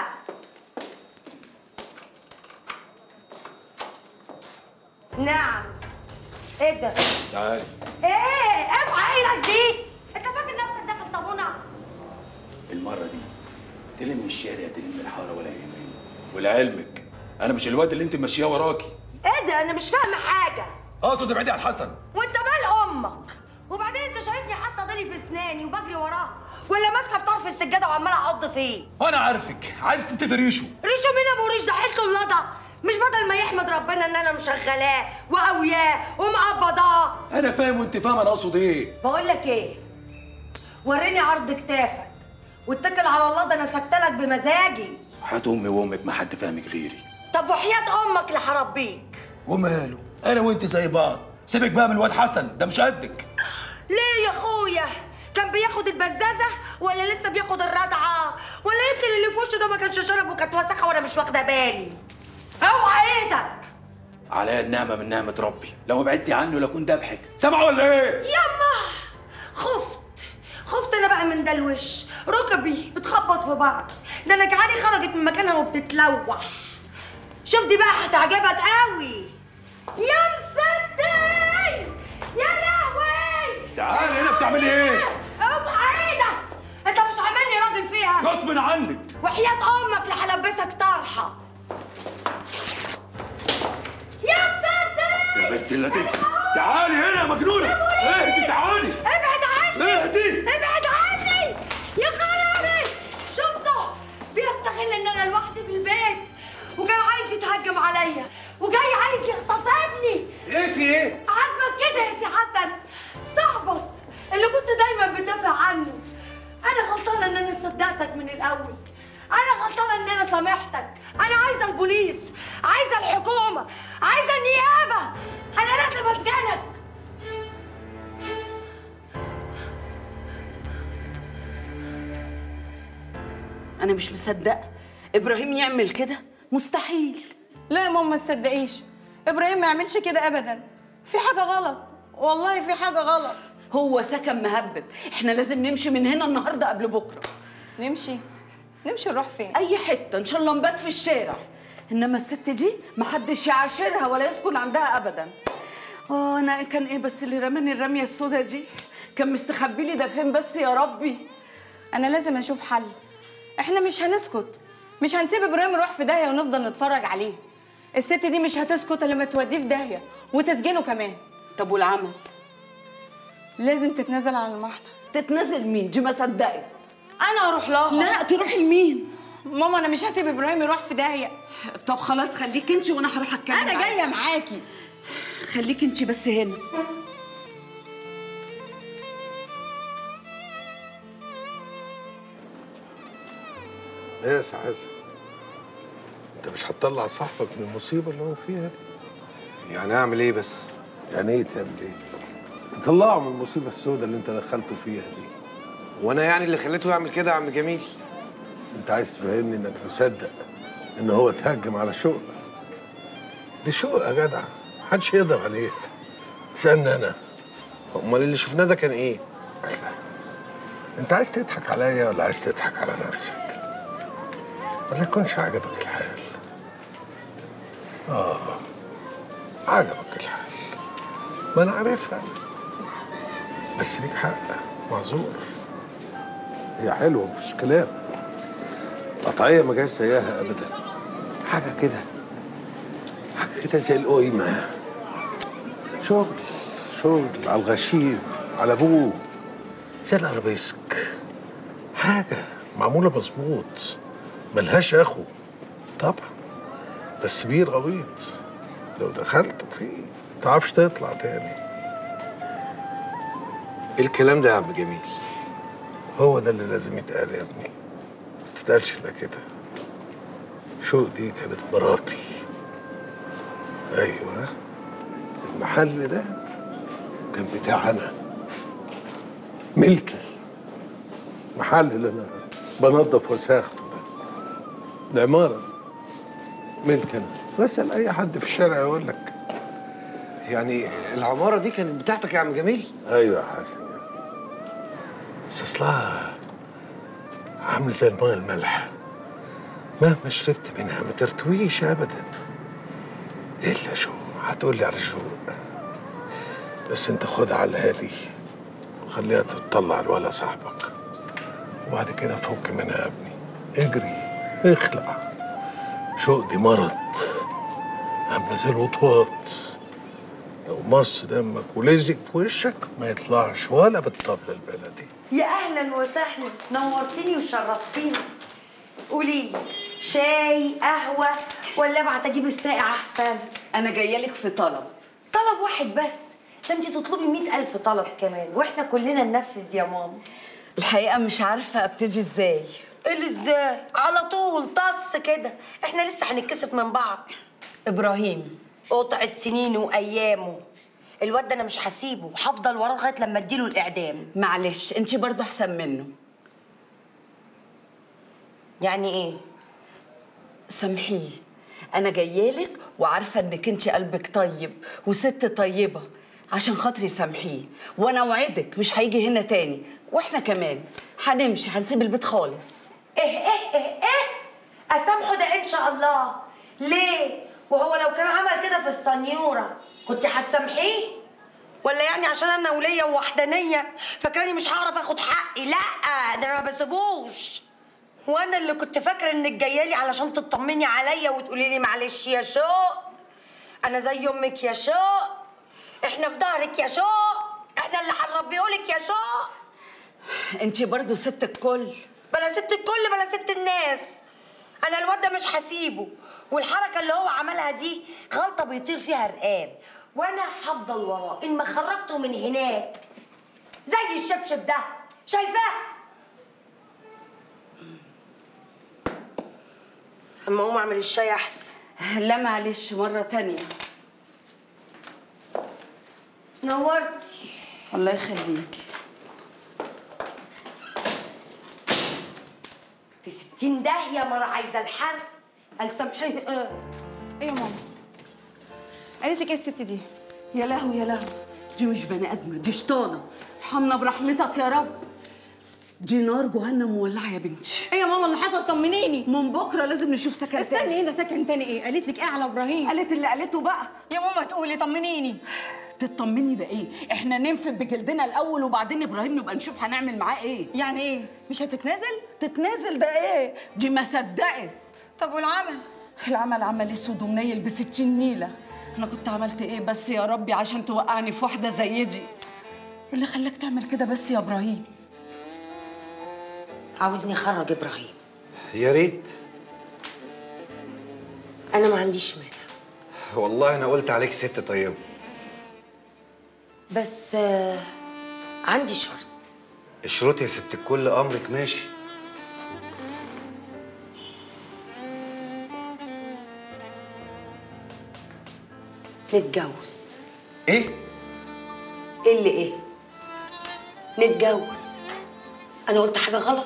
نعم ايه ده؟ تعال ايه؟ اوعى ايدك دي انت فاكر نفسك داخل طابونه؟ المره دي تلم الشارع تلم الحاره ولا يهمني ولعلمك انا مش الواد اللي انت ماشيه وراكي ايه ده؟ انا مش فاهمه حاجه اقصد ابعدي عن حسن وانت مال امك وبعدين انت شايفني حاطه ضلي في اسناني وبجري وراه ولا ماسكه في طرف السجاده وعماله اعض فيه انا عارفك عايز تنتفي ريشه ريشه مين ابو ريش ده حيلته اللضا مش بدل ما يحمد ربنا ان انا مشغلاه وقوياه ومقبضاه انا فاهم وانت فاهم انا اقصد ايه بقول لك ايه وريني عرض كتافك واتكل على الله ده انا سكتلك بمزاجي حياة امي وامك ما حد فاهمك غيري طب وحياة امك اللي هربيك وماله انا وانت زي بعض سيبك بقى من الواد حسن ده مش قدك ليه يا اخويا كان بياخد البزازه ولا لسه بياخد الرضعه ولا يمكن اللي في وشه ده ما كانش شرب وكانت وسخه وانا مش واخده بالي اوعى ايدك عليا النعمه من نعمه ربي لو ما بعدتي عنه لكون دبحك سامعه ولا ايه يما خفت خفت انا بقى من ده الوش ركبي بتخبط في بعض ده انا جعاني خرجت من مكانها وبتتلوح شوف دي بقى هتعجبك قوي يا مصدق يا لهوي تعالي هنا بتعملي ايه اوعى ايدك انت مش عاملني راجل فيها غصب عنك وحياة امك اللي هلبسك طرحه يا مصدق يا بنت اللذين تعالي هنا يا مجنونه اهدي تعالي ابعد عني اهدي ابعد عني يا خرابي شفته بيستغل ان انا لوحدي في البيت وجاي عايز يتهجم عليا وجاي عايز يغتصبني ايه في ايه؟ عاجبك كده يا سي حسن صاحبك اللي كنت دايما بتدافع عنه انا غلطانه ان انا صدقتك من الاول انا غلطانه ان انا سامحتك انا عايزه البوليس عايزه الحكومه عايزه النيابه انا لازم اسجنك انا مش مصدقه ابراهيم يعمل كده مستحيل لا يا ماما ما تصدقيش ابراهيم ما يعملش كده ابدا في حاجه غلط والله في حاجه غلط هو سكن مهبب احنا لازم نمشي من هنا النهارده قبل بكره نمشي نمشي نروح فين اي حته ان شاء الله نبات في الشارع انما الست دي محدش يعاشرها ولا يسكن عندها ابدا اه انا كان ايه بس اللي رماني الرميه السودا دي كان مستخبي لي ده فين بس يا ربي انا لازم اشوف حل احنا مش هنسكت مش هنسيب ابراهيم يروح في داهيه ونفضل نتفرج عليه الست دي مش هتسكت الا لما توديه في داهيه وتسجنه كمان طب والعمل لازم تتنازل عن المحضر تتنازل مين دي ما صدقت انا اروح لها لا تروحي لمين ماما انا مش هسيب ابراهيم يروح في داهيه طب خلاص خليك انت وانا هروح اتكلم انا معاه. جايه معاكي خليك انت بس هنا ايه يا سي حسن انت مش هتطلع صاحبك من المصيبه اللي هو فيها دي يعني اعمل ايه بس؟ يعني ايه تعمل ايه تطلعه من المصيبه السوداء اللي انت دخلته فيها دي وانا يعني اللي خليته يعمل كده يا عم جميل انت عايز تفهمني انك مصدق ان هو اتهجم على شغل دي شغل يا جدع محدش يقدر عليه استنى انا امال اللي شفناه ده كان ايه؟ انت عايز تضحك عليا ولا عايز تضحك على نفسك ولا يكونش عجبك الحال اه عجبك الحال ما انا عارفها بس ليك حق معذور هي حلوه مفيش كلام قطعيه ما جاش زيها ابدا حاجه كده حاجه كده زي القيمه شغل شغل على الغشيم على ابوه زي الارابيسك حاجه معموله مظبوط ملهاش اخو طبعا بس بير غويط لو دخلت فيه متعرفش تطلع تاني ايه الكلام ده يا عم جميل هو ده اللي لازم يتقال يا ابني ما تتقالش الا كده شوق دي كانت مراتي ايوه المحل ده كان بتاع انا ملكي محل اللي انا بنظف وساخته ده العماره دي ملك انا واسال اي حد في الشارع يقول لك يعني العماره دي كانت بتاعتك يا عم جميل ايوه يا حسن يا ابني بس اصلها عامل زي الماء المالحه مهما شربت منها ما ترتويش ابدا الا شو هتقول لي على شو بس انت خدها على الهادي وخليها تطلع الولا صاحبك وبعد كده فك منها يا ابني اجري اخلع شوق دي مرض عامله زي الوطواط لو مص دمك ولزق في وشك ما يطلعش ولا بالطبل البلدي يا اهلا وسهلا نورتيني وشرفتيني قولي لي شاي قهوه ولا ابعت اجيب الساقع احسن انا جايه لك في طلب طلب واحد بس ده انت تطلبي مئة ألف طلب كمان واحنا كلنا ننفذ يا ماما الحقيقه مش عارفه ابتدي ازاي ايه اللي ازاي على طول طص كده احنا لسه هنتكسف من بعض ابراهيم قطعة سنينه وايامه الواد ده انا مش هسيبه هفضل وراه لغايه لما اديله الاعدام معلش انت برضه احسن منه يعني ايه سامحيه انا جايه لك وعارفه انك انت قلبك طيب وست طيبه عشان خاطري سامحيه وانا اوعدك مش هيجي هنا تاني واحنا كمان هنمشي هنسيب البيت خالص ايه ايه ايه ايه اسامحه ده ان شاء الله ليه وهو لو كان عمل كده في السنيوره كنت هتسامحيه ولا يعني عشان انا وليا ووحدانيه فاكراني مش هعرف اخد حقي لا ده انا ما بسيبوش وانا اللي كنت فاكره انك جايه لي علشان تطمني عليا وتقولي لي معلش يا شوق انا زي امك يا شوق احنا في ظهرك يا شوق احنا اللي هنربيهولك يا شوق انت برضه ست الكل بلا ست الكل بلا ست الناس انا الواد ده مش هسيبه والحركه اللي هو عملها دي غلطه بيطير فيها رقاب وانا هفضل وراه ان ما خرجته من هناك زي الشبشب ده شايفاه اما اقوم اعمل الشاي احسن لا معلش مره تانية نورتي الله يخليكي في ستين داهيه مره عايزه الحرب قال سامحيه اه ايه يا ماما قالت لك ايه الست دي يا لهو يا لهو دي مش بني ادمه دي شيطانه ارحمنا برحمتك يا رب دي نار جهنم مولعه يا بنتي ايه يا ماما اللي حصل طمنيني من بكره لازم نشوف سكن تاني استني هنا سكن تاني ايه قالت لك ايه على ابراهيم قالت اللي قالته بقى يا ماما تقولي طمنيني تطمني ده ايه احنا ننفد بجلدنا الاول وبعدين ابراهيم نبقى نشوف هنعمل معاه ايه يعني ايه مش هتتنازل تتنازل ده ايه دي ما صدقت طب والعمل العمل عمل اسود ومنيل بستين نيله انا كنت عملت ايه بس يا ربي عشان توقعني في واحده زي دي اللي خلاك تعمل كده بس يا ابراهيم عاوزني اخرج ابراهيم يا ريت انا ما عنديش مانع والله انا قلت عليك ست طيبه بس آه، عندي شرط اشرطي يا ست الكل امرك ماشي نتجوز ايه ايه اللي ايه نتجوز انا قلت حاجه غلط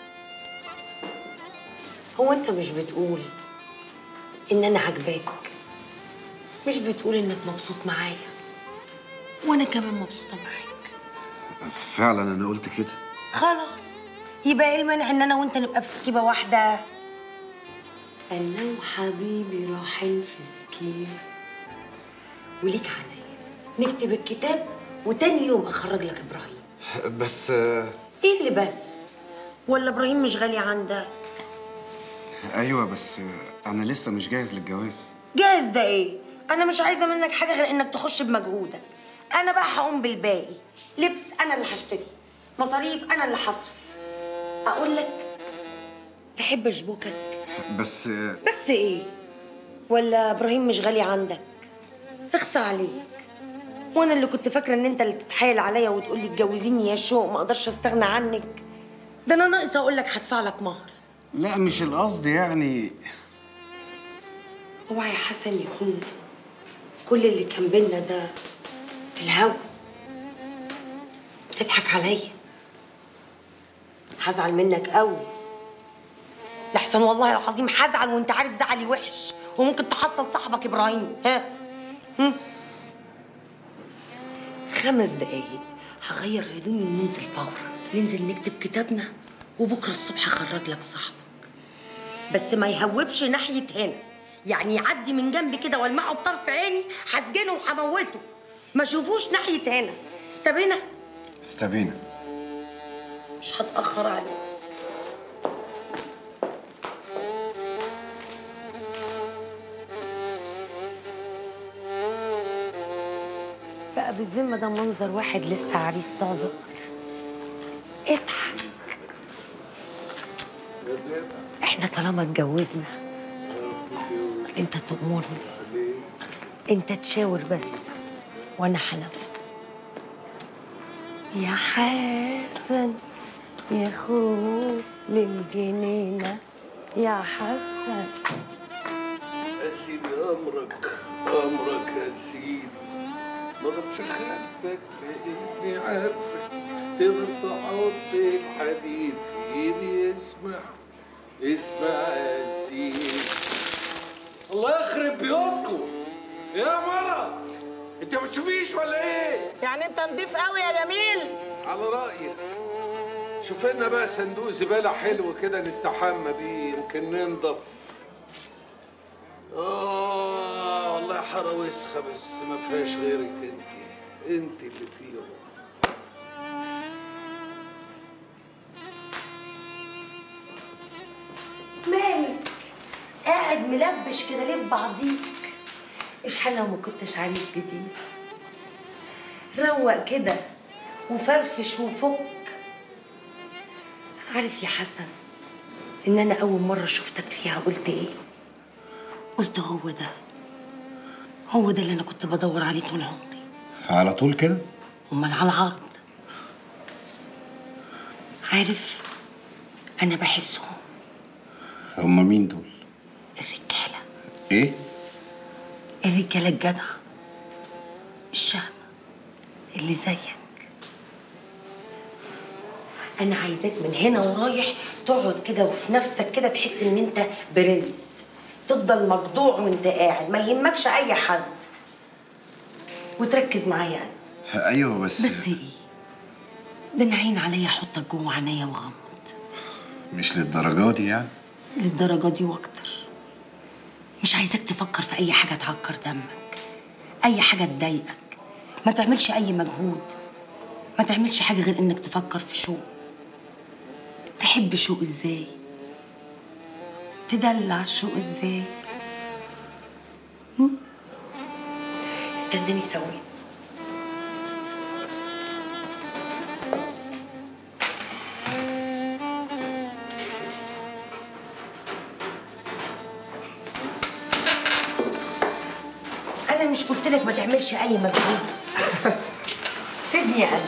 هو انت مش بتقول ان انا عاجباك مش بتقول انك مبسوط معايا وانا كمان مبسوطه معاك فعلا انا قلت كده خلاص يبقى ايه المانع ان انا وانت نبقى في سكيبه واحده انا وحبيبي رايحين في سكيبه وليك عليا نكتب الكتاب وتاني يوم اخرج لك ابراهيم بس آه، ايه اللي بس ولا ابراهيم مش غالي عندك ايوه بس آه، انا لسه مش جاهز للجواز جاهز ده ايه انا مش عايزه منك حاجه غير انك تخش بمجهودك انا بقى هقوم بالباقي لبس انا اللي هشتري مصاريف انا اللي هصرف اقول لك تحب اشبكك بس بس ايه ولا ابراهيم مش غالي عندك اخصى عليك وانا اللي كنت فاكره ان انت اللي تتحايل عليا وتقول لي اتجوزيني يا شوق ما اقدرش استغنى عنك ده انا ناقصه اقول لك هدفع لك مهر لا مش القصد يعني اوعى يا حسن يكون كل اللي كان بينا ده في الهوا بتضحك عليا هزعل منك قوي لحسن والله العظيم هزعل وانت عارف زعلي وحش وممكن تحصل صاحبك ابراهيم ها هم؟ خمس دقايق هغير هدومي وننزل فورا ننزل نكتب كتابنا وبكره الصبح هخرج لك صاحبك بس ما يهوبش ناحية هنا يعني يعدي من جنبي كده والمعه بطرف عيني هسجنه وهموته ما شوفوش ناحية هنا استبينا استبينا مش هتأخر عليك بقى بالذمة ده منظر واحد لسه عريس طازة اضحك احنا طالما اتجوزنا انت تأمرني انت تشاور بس وانا هنفذ يا حسن يا خو للجنينة يا حسن يا سيدي امرك امرك يا سيدي ما اقدرش اخالفك لاني عارفك تقدر تحط الحديد في ايدي اسمع اسمع يا سيدي الله يخرب بيوتكم يا مرة انت ما بتشوفيش ولا ايه؟ يعني انت نضيف قوي يا جميل على رأيك شوف لنا بقى صندوق زبالة حلو كده نستحمى بيه يمكن ننضف آه والله حارة وسخة بس ما فيهاش غيرك انت انت اللي فيها مالك قاعد ملبش كده ليه في بعضيك اشحال لو ما كنتش عريس جديد روق كده وفرفش وفك عارف يا حسن ان انا اول مره شفتك فيها قلت ايه قلت هو ده هو ده اللي انا كنت بدور عليه طول عمري على طول كده امال على العرض عارف انا بحسهم هما مين دول الرجاله ايه الرجاله الجدع الشهم اللي زيك انا عايزاك من هنا ورايح تقعد كده وفي نفسك كده تحس ان انت برنس تفضل مخضوع وانت قاعد ما يهمكش اي حد وتركز معايا انا ايوه بس بس ايه ده انا عين عليا احطك جوه عينيا وغمض مش للدرجه دي يعني للدرجه دي واكتر مش عايزاك تفكر في اي حاجه تعكر دمك اي حاجه تضايقك ما تعملش اي مجهود ما تعملش حاجه غير انك تفكر في شوق تحب شوق ازاي تدلع شوق ازاي هم؟ استناني ثواني انا مش قلت لك ما تعملش اي مجهود سيبني انا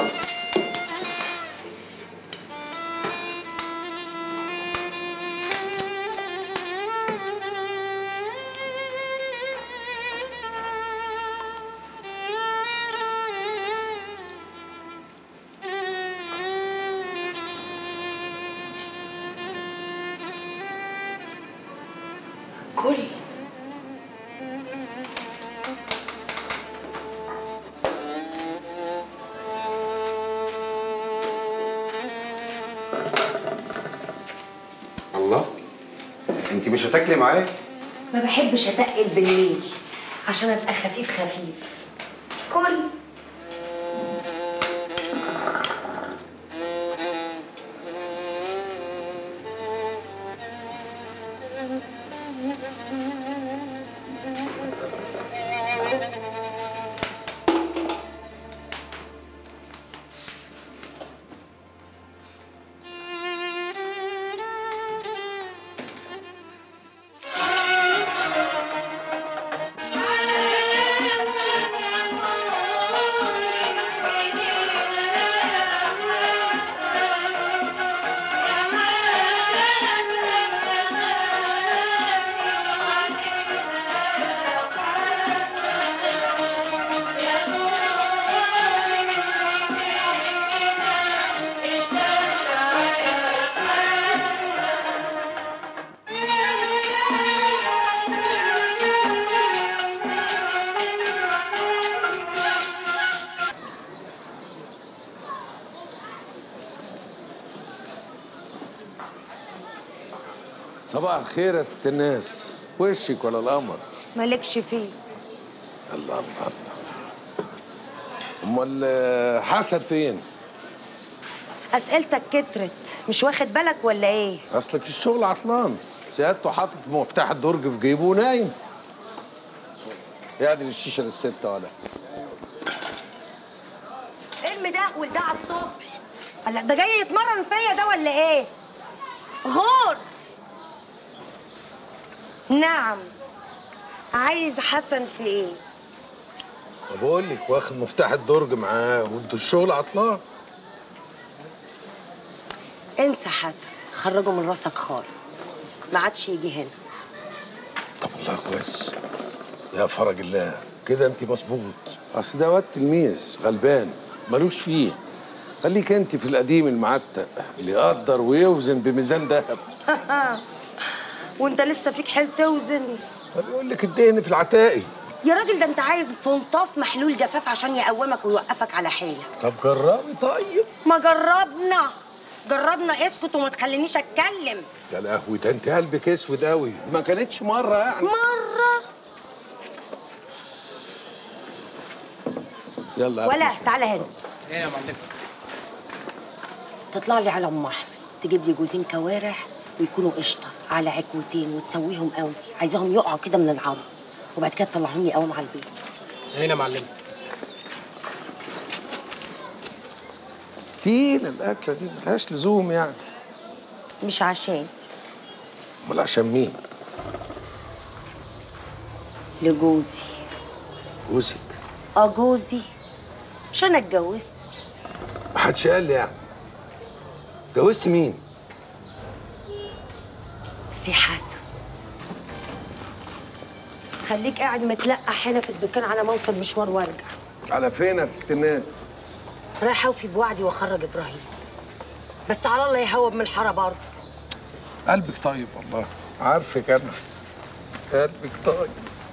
كل الله انت مش هتاكلي معايا ما بحبش اتقل بالليل عشان ابقى خفيف خفيف كل صباح الخير يا ست الناس وشك ولا القمر مالكش فيه الله الله الله امال آه، حسن فين اسئلتك كترت مش واخد بالك ولا ايه اصلك الشغل عطلان سيادته حاطط مفتاح الدرج في جيبه ونايم يعني الشيشه للستة ولا ايه المدقول ده على الصبح هلا ده جاي يتمرن فيا ده ولا ايه غور نعم عايز حسن في ايه بقول لك واخد مفتاح الدرج معاه وانتوا الشغل عطلان انسى حسن خرجه من راسك خالص ما عادش يجي هنا طب والله كويس يا فرج الله كده انت مظبوط اصل ده واد تلميذ غلبان ملوش فيه خليك انت في القديم المعتق اللي يقدر ويوزن بميزان ذهب وانت لسه فيك حيل توزن بيقول لك الدهن في العتاقي يا راجل ده انت عايز فنطاس محلول جفاف عشان يقومك ويوقفك على حيلك طب جربي طيب ما جربنا جربنا اسكت وما تخلينيش اتكلم يا لهوي ده انت قلبك اسود قوي ما كانتش مره يعني مره يلا يا ولا أخي. تعالى هنا ايه يا معلم تطلع لي على ام احمد تجيب لي جوزين كوارع ويكونوا قشطه على عكوتين وتسويهم قوي عايزاهم يقعوا كده من العظم وبعد كده تطلعهم لي قوام على البيت هنا يا معلم تقيلة الأكلة دي ملهاش لزوم يعني مش عشان أمال عشان مين؟ لجوزي جوزك اه جوزي مش انا اتجوزت محدش قال لي يعني جوزت مين؟ سي حسن خليك قاعد متلقح هنا في الدكان على ما اوصل مشوار وارجع على فين يا ست الناس؟ رايحه اوفي بوعدي واخرج ابراهيم بس على الله يهوب من الحاره برضه قلبك طيب والله عارفك أنا قلبك طيب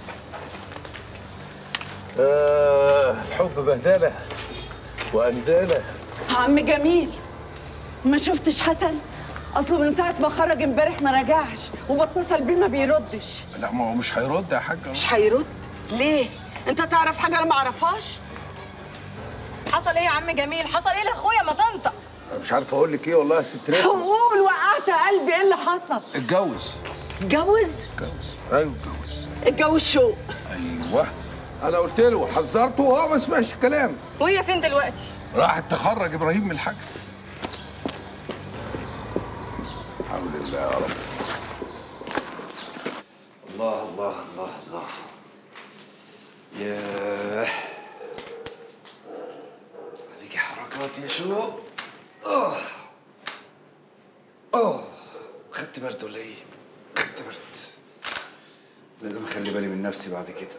آه الحب بهدلة وأندالة عم جميل ما شفتش حسن اصله من ساعه ما خرج امبارح ما رجعش وبتصل بيه ما بيردش لا ما هو مش هيرد يا حاجة مش هيرد ليه انت تعرف حاجه انا ما اعرفهاش حصل ايه يا عم جميل حصل ايه لاخويا ما تنطق أنا مش عارف أقول لك إيه والله يا ست ناس قول وقعت قلبي ايه اللي حصل اتجوز اتجوز اتجوز أيوه اتجوز اتجوز شو أيوه أنا قلت له حذرته وهو ما سمعش الكلام وهي فين دلوقتي راحت تخرج إبراهيم من الحجز حول الله يا رب الله الله الله الله ياه عليكي حركات يا شو اه اه خدت برد ولا ايه؟ خدت برد لازم اخلي بالي من نفسي بعد كده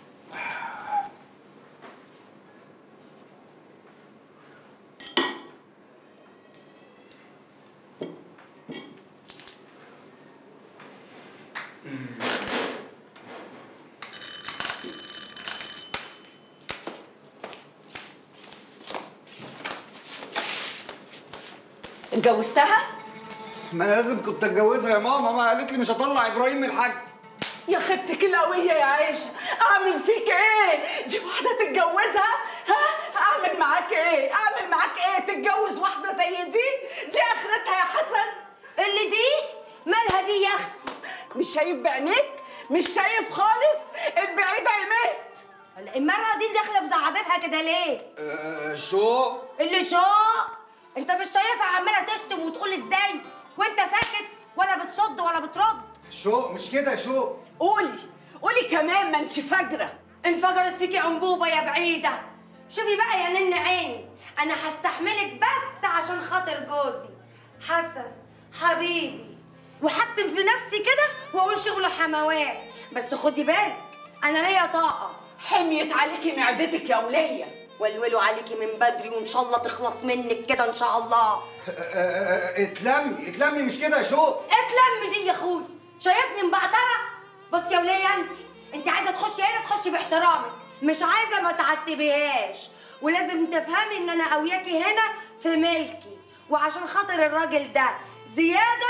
اتجوزتها ما انا لازم كنت اتجوزها يا ماما ما قالت لي مش هطلع ابراهيم من الحجز يا خدتك القوية يا عيشة أعمل فيك إيه؟ دي واحدة تتجوزها؟ ها؟ أعمل معاك إيه؟ أعمل معاك إيه؟ تتجوز واحدة زي دي؟ دي آخرتها يا حسن اللي دي مالها دي يا اختي مش شايف بعينيك؟ مش شايف خالص؟ البعيد عميت المرة دي داخلة بزعبيبها كده ليه؟ أه شو اللي شو؟ انت مش شايفها عمالة تشتم وتقول ازاي؟ وانت ساكت ولا بتصد ولا بترد؟ شو مش كده يا شو قولي قولي كمان ما انتش فاجرة انفجرت فيكي انبوبة يا بعيدة شوفي بقى يا نن عيني انا هستحملك بس عشان خاطر جوزي حسن حبيبي وحتم في نفسي كده واقول شغله حموات بس خدي بالك انا ليا طاقة حميت عليكي معدتك يا ولية ولولوا عليكي من بدري وان شاء الله تخلص منك كده ان شاء الله اتلمي اتلمي مش كده يا شو اتلم دي يا اخوي شايفني مبعتره بص يا وليه انت انت عايزه تخشي هنا تخشي باحترامك مش عايزه ما تعتبيهاش ولازم تفهمي ان انا قوياكي هنا في ملكي وعشان خاطر الراجل ده زياده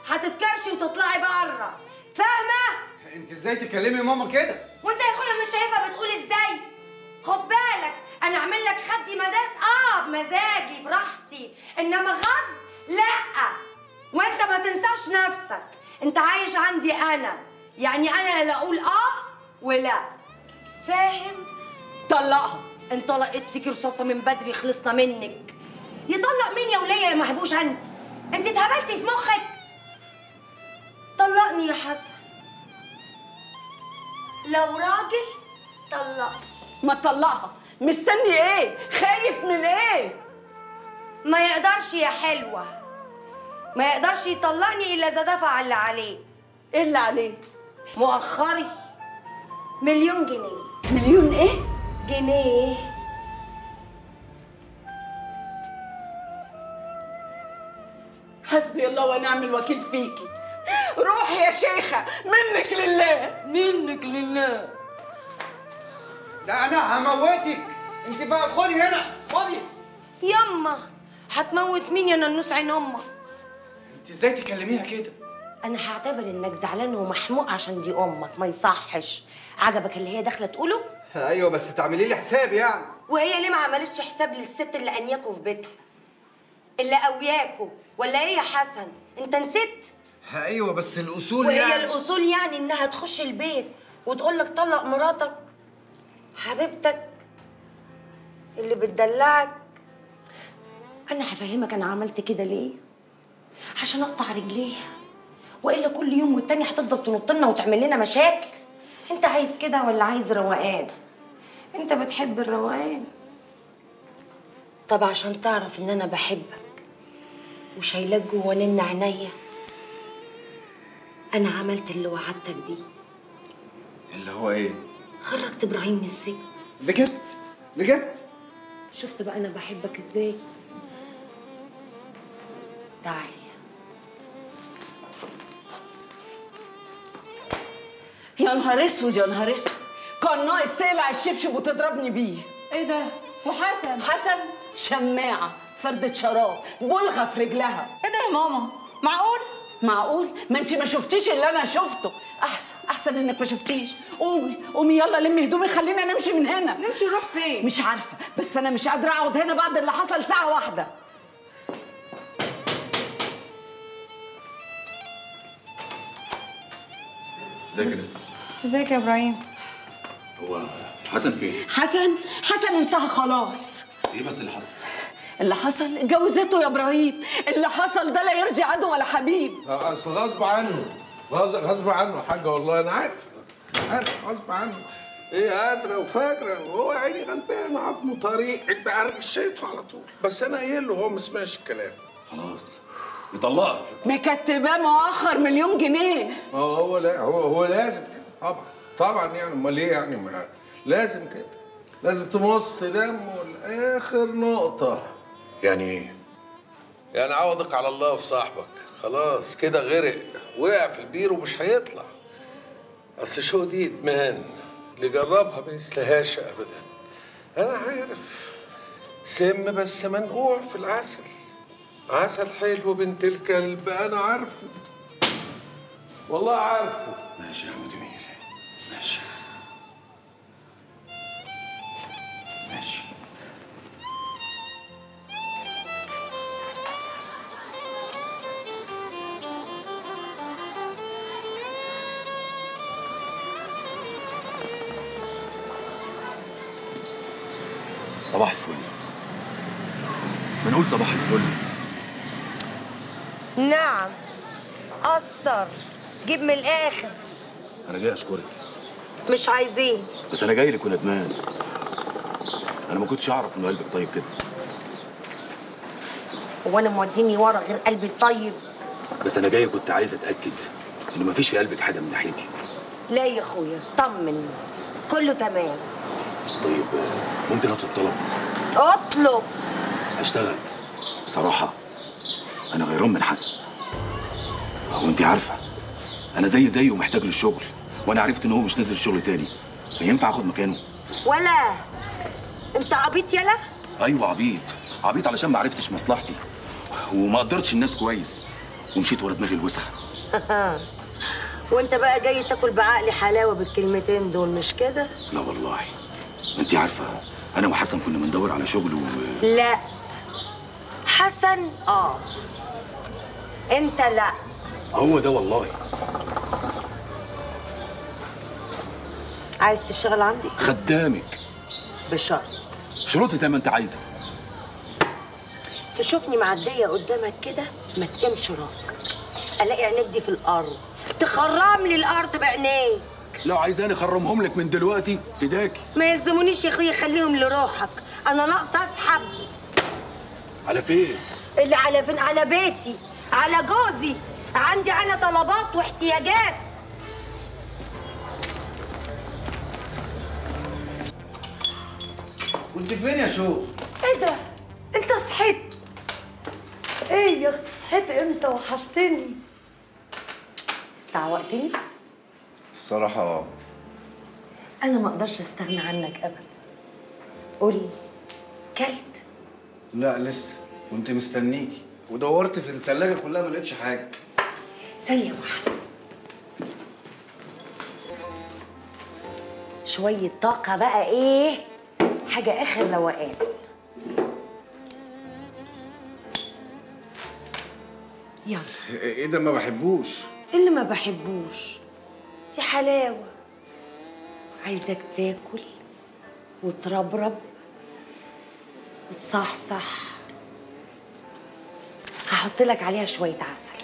هتتكرشي وتطلعي بره فاهمه انت ازاي تكلمي ماما كده وانت يا اخويا مش شايفها بتقول ازاي خد بالك انا اعمل لك خدي مداس اه بمزاجي براحتي انما غصب لا وانت ما تنساش نفسك انت عايش عندي انا يعني انا لا اقول اه ولا فاهم طلقها انطلقت فيكي رصاصه من بدري خلصنا منك يطلق مين يا وليه يا محبوش انت انت اتهبلتي في مخك طلقني يا حسن لو راجل طلقني ما تطلقها مستني ايه خايف من ايه ما يقدرش يا حلوة ما يقدرش يطلقني إلا إذا دفع اللي عليه ايه اللي عليه مؤخري مليون جنيه مليون ايه جنيه حسبي الله ونعم الوكيل فيكي روحي يا شيخة منك لله منك لله ده انا هموتك انت بقى خدي هنا خدي يما هتموت مين يا ننوس عين امك انت ازاي تكلميها كده انا هعتبر انك زعلان ومحموق عشان دي امك ما يصحش عجبك اللي هي داخله تقوله ايوه بس تعملي لي حساب يعني وهي ليه ما عملتش حساب للست اللي انياكوا في بيتها اللي قوياكوا ولا ايه يا حسن انت نسيت ايوه بس الاصول وهي يعني الاصول يعني انها تخش البيت وتقول لك طلق مراتك حبيبتك اللي بتدلعك انا هفهمك انا عملت كده ليه عشان اقطع رجليها والا كل يوم والتاني هتفضل تنط لنا وتعمل لنا مشاكل انت عايز كده ولا عايز روقان انت بتحب الروقان طب عشان تعرف ان انا بحبك وشايلاك جوا نن عينيا انا عملت اللي وعدتك بيه اللي هو ايه خرجت ابراهيم من السجن بجد بجد شفت بقى انا بحبك ازاي تعال يا نهار اسود يا نهار اسود كان ناقص تقلع الشبشب وتضربني بيه ايه ده وحسن حسن شماعة فردة شراب بلغة في رجلها ايه ده يا ماما معقول معقول ما انت ما شفتيش اللي انا شفته احسن احسن انك ما شفتيش قومي قومي يلا لمي هدومي خلينا نمشي من هنا نمشي نروح فين مش عارفه بس انا مش قادره اقعد هنا بعد اللي حصل ساعه واحده ازيك يا نسمة ازيك يا ابراهيم هو حسن فين؟ حسن حسن انتهى خلاص ايه بس اللي حصل؟ اللي حصل اتجوزته يا ابراهيم اللي حصل ده لا يرجع عدو ولا حبيب اصل غصب عنه غصب غصب عنه حاجه والله انا عارف عارف غصب عنه ايه قادره وفاكره وهو يا عيني غلبان عظمه طريق عرشته على طول بس انا قايل له هو ما سمعش الكلام خلاص يطلقها مكتباه مؤخر مليون جنيه هو هو لا هو هو لازم كده طبعا طبعا يعني امال ايه يعني ما لازم كده لازم تمص دمه لاخر نقطه يعني ايه؟ يعني عوضك على الله في صاحبك خلاص كده غرق وقع في البير ومش هيطلع اصل شو دي ادمان اللي جربها ما يسلهاش ابدا انا عارف سم بس منقوع في العسل عسل حلو بنت الكلب انا عارفه والله عارفه ماشي يا عم جميل ماشي ماشي صباح الفل بنقول صباح الفل نعم قصر جيب من الاخر انا جاي اشكرك مش عايزين بس انا جاي لك وندمان انا ما كنتش اعرف ان قلبك طيب كده هو انا موديني ورا غير قلبي الطيب بس انا جاي كنت عايز اتاكد ان مفيش في قلبك حاجه من ناحيتي لا يا اخويا طمن كله تمام طيب آه، ممكن اطلب طلب اطلب اشتغل بصراحه انا غيران من حسن هو انت عارفه انا زي زيه ومحتاج للشغل وانا عرفت ان هو مش نازل الشغل تاني فينفع اخد مكانه ولا انت عبيط يلا ايوه عبيط عبيط علشان ما عرفتش مصلحتي وما قدرتش الناس كويس ومشيت ورا دماغي الوسخه وانت بقى جاي تاكل بعقلي حلاوه بالكلمتين دول مش كده لا والله ما انت عارفه انا وحسن كنا بندور على شغل و... لا حسن اه انت لا هو ده والله عايز تشتغل عندي خدامك بشرط شروطي زي ما انت عايزه تشوفني معديه قدامك كده ما تقمش راسك الاقي عينيك دي في الارض تخرم لي الارض بعينيك لو عايزاني اخرمهم لك من دلوقتي فداكي ما يلزمونيش يا اخويا خليهم لروحك انا ناقصه اسحب على فين اللي على فين على بيتي على جوزي عندي انا طلبات واحتياجات كنت فين يا شو؟ ايه ده انت صحيت ايه يا اختي صحيت امتى وحشتني استعوقتني الصراحة اه انا ما اقدرش استغنى عنك ابدا قولي كلت لا لسه كنت مستنيكي ودورت في التلاجة كلها ما لقيتش حاجة ثانيه واحده شويه طاقه بقى ايه حاجه اخر روقان يلا ايه ده ما بحبوش اللي ما بحبوش دي حلاوة عايزك تاكل وتربرب وتصحصح هحط لك عليها شوية عسل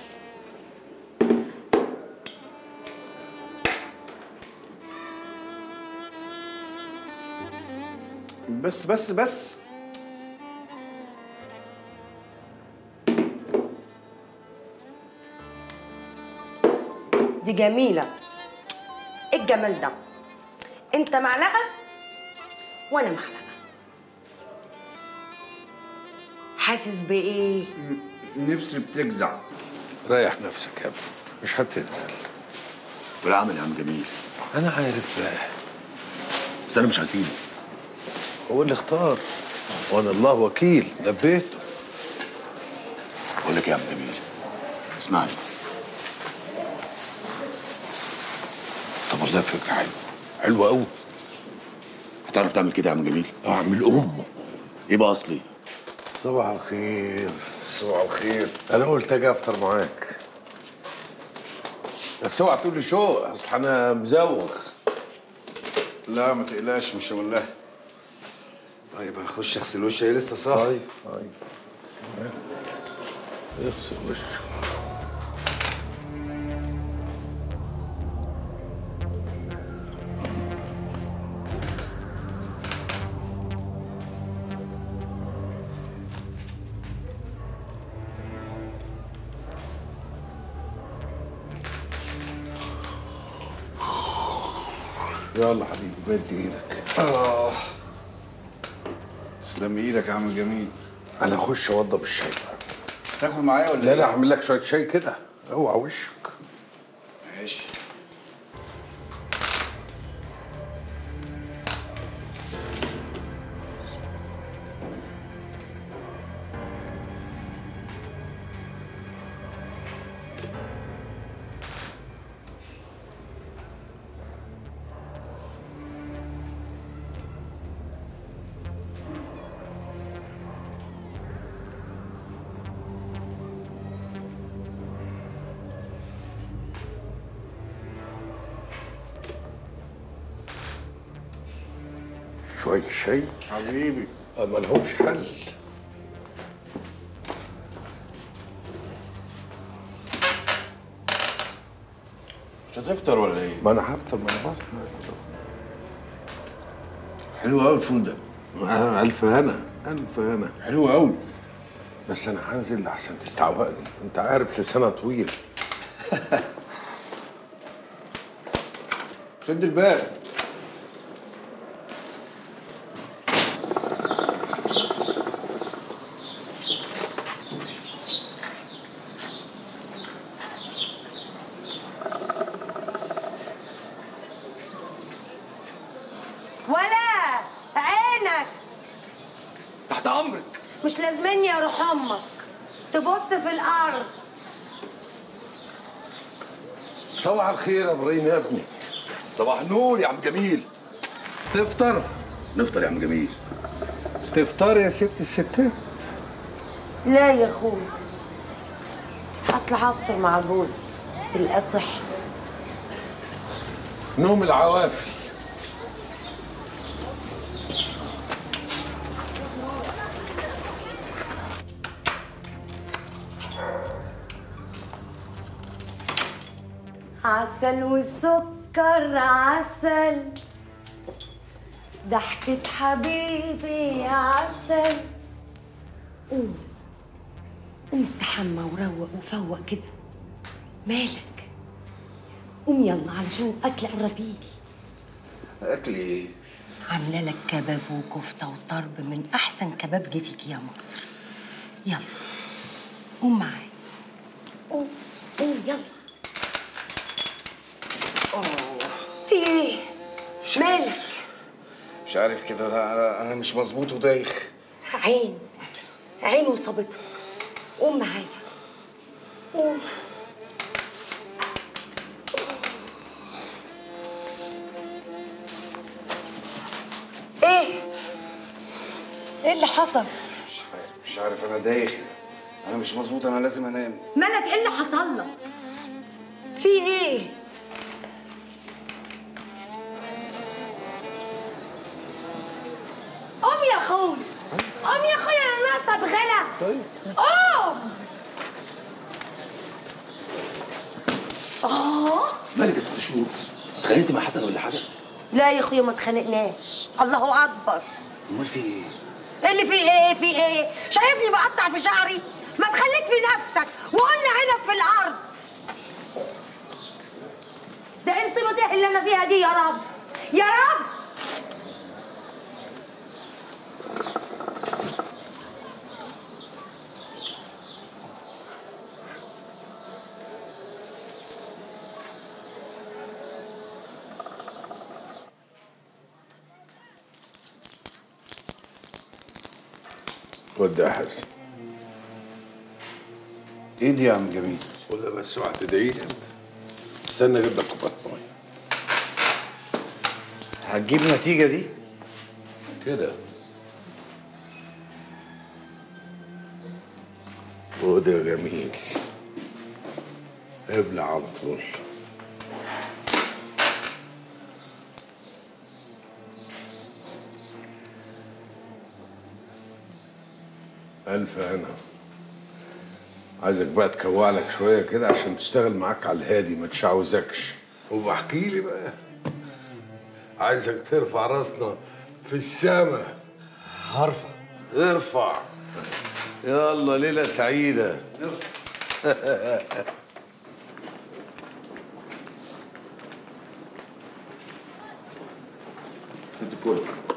بس بس بس دي جميلة ايه الجمال ده انت معلقة وانا معلقة حاسس بايه نفسي بتجزع ريح نفسك يا ابني مش هتنزل والعمل يا عم جميل انا عارف بقى بس انا مش هسيبه هو اللي اختار وانا الله وكيل نبهته بقول لك إيه يا عم جميل اسمعني طب والله فكره حلوه حلوه قوي هتعرف تعمل كده يا عم جميل اعمل امه ايه بقى اصلي صباح الخير صباح الخير انا قلت اجي افطر معاك بس اوعى تقول لي شو اصل انا مزوغ لا ما تقلقش مش هقول لها طيب هخش اغسل وشي هي لسه صاحي طيب طيب اغسل وشك يلا حبيبي مد ايدك اه تسلم ايدك يا عم جميل انا اخش اوضب الشاي بقى تاكل معايا ولا لا إيه؟ لا اعمل لك شويه شاي كده اوعى وشك ماشي شويه شاي حبيبي ما لهمش حل مش هتفطر ولا ايه؟ ما انا هفطر مع بعض حلو قوي الفول ده آه، الف هنا الف هنا حلو قوي بس انا هنزل عشان تستعوقني انت عارف لسانها طويل شد الباب ولا عينك تحت امرك مش لازمني يا روح امك تبص في الارض صباح الخير يا ابراهيم يا ابني صباح النور يا عم جميل تفطر نفطر يا عم جميل تفطر يا ست الستات لا يا اخوي هطلع افطر مع جوزي الاصح نوم العوافي عسل وسكر عسل ضحكة حبيبي يا عسل قوم قوم استحمى وروق وفوق كده مالك قوم يلا علشان الاكل قرب يجي اكل ايه عامله لك كباب وكفته وطرب من احسن كباب جه فيك يا مصر يلا قوم معايا قوم قوم يلا في ايه مالك مش عارف كده انا انا مش مظبوط ودايخ عين عين وصابتك قوم معايا قوم ايه ايه اللي حصل مش عارف مش عارف انا دايخ انا مش مظبوط انا لازم انام مالك ايه اللي حصل لك في ايه قوم يا اخوي قوم يا اخوي انا ناقصه بغلا طيب قوم اه مالك يا ست شهور اتخانقتي مع حسن ولا حاجه لا يا اخويا ما اتخانقناش الله اكبر امال في ايه ايه اللي في ايه في ايه شايفني بقطع في شعري ما تخليك في نفسك وقلنا عينك في الارض ده ايه الصيبه اللي انا فيها دي يا رب يا رب خد ده يا حسن ايه دي يا عم جميل خدها بس اوعى تدعي لي انت استنى اجيب لك كوبايه ميه هتجيب نتيجه دي كده خد يا جميل ابلع على طول ألف هنا عايزك بقى تكوع لك شوية كده عشان تشتغل معاك على الهادي ما تشعوذكش وبحكي لي بقى عايزك ترفع راسنا في السما هرفع ارفع يلا ليلة سعيدة ست الكل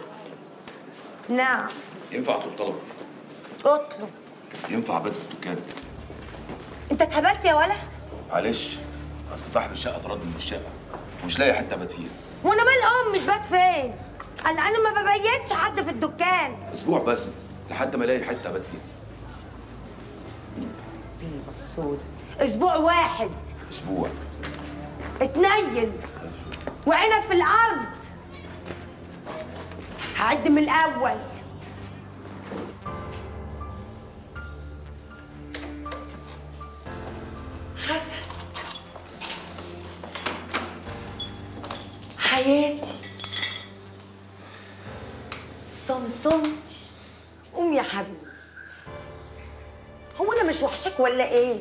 نعم ينفع اطلب طلب اطلب ينفع ابات في الدكان انت اتهبلت يا ولا معلش اصل صاحب الشقه طردني من الشقه ومش لاقي حته ابات فيها وانا مال امي تبات فين قال انا ما ببيتش حد في الدكان اسبوع بس لحد ما الاقي حته ابات فيها سيب السود اسبوع واحد اسبوع اتنيل وعينك في الارض هعد من الاول حسن حياتي صنصنتي قوم يا حبيبي هو انا مش وحشك ولا ايه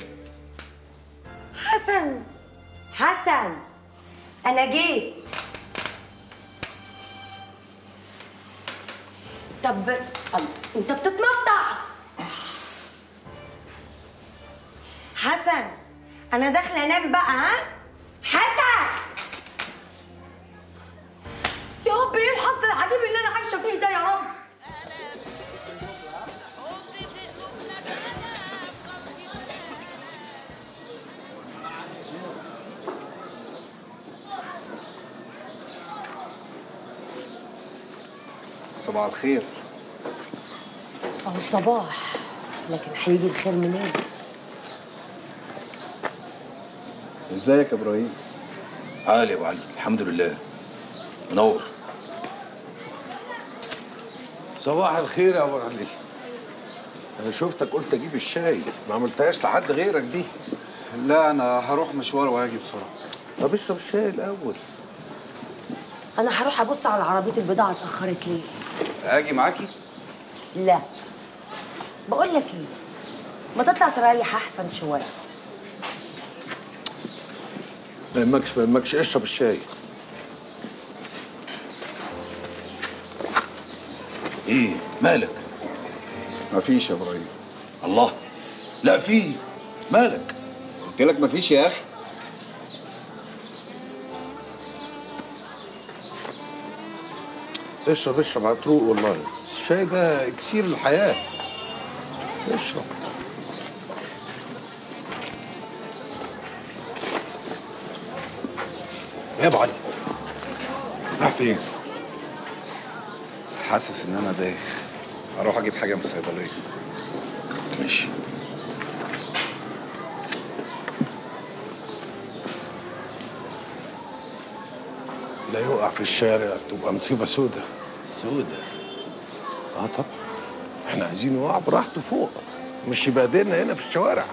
حسن حسن انا جيت طب الله، انت بتتمطع حسن انا داخله انام بقى ها حسن يا رب ايه الحظ العجيب اللي انا عايشه فيه ده يا رب صباح الخير اهو الصباح لكن هيجي الخير منين ازيك يا ابراهيم عالي يا ابو علي الحمد لله منور صباح الخير يا ابو علي انا شفتك قلت اجيب الشاي ما عملتهاش لحد غيرك دي لا انا هروح مشوار وهاجي بسرعه طب اشرب الشاي الاول انا هروح ابص على عربيه البضاعه اتاخرت ليه اجي معاكي لا بقول لك ايه ما تطلع تريح احسن شويه ما يهمكش ما يهمكش اشرب الشاي ايه مالك مفيش يا ابراهيم الله لا في مالك قلت لك مفيش يا اخي اشرب اشرب هتروق والله الشاي ده اكسير الحياه اشرب يا ابو علي راح فين حاسس ان انا دايخ اروح اجيب حاجه من الصيدليه ماشي لا يقع في الشارع تبقى مصيبه سودة سودة اه طبعا احنا عايزين يقع براحته فوق مش يبهدلنا هنا في الشوارع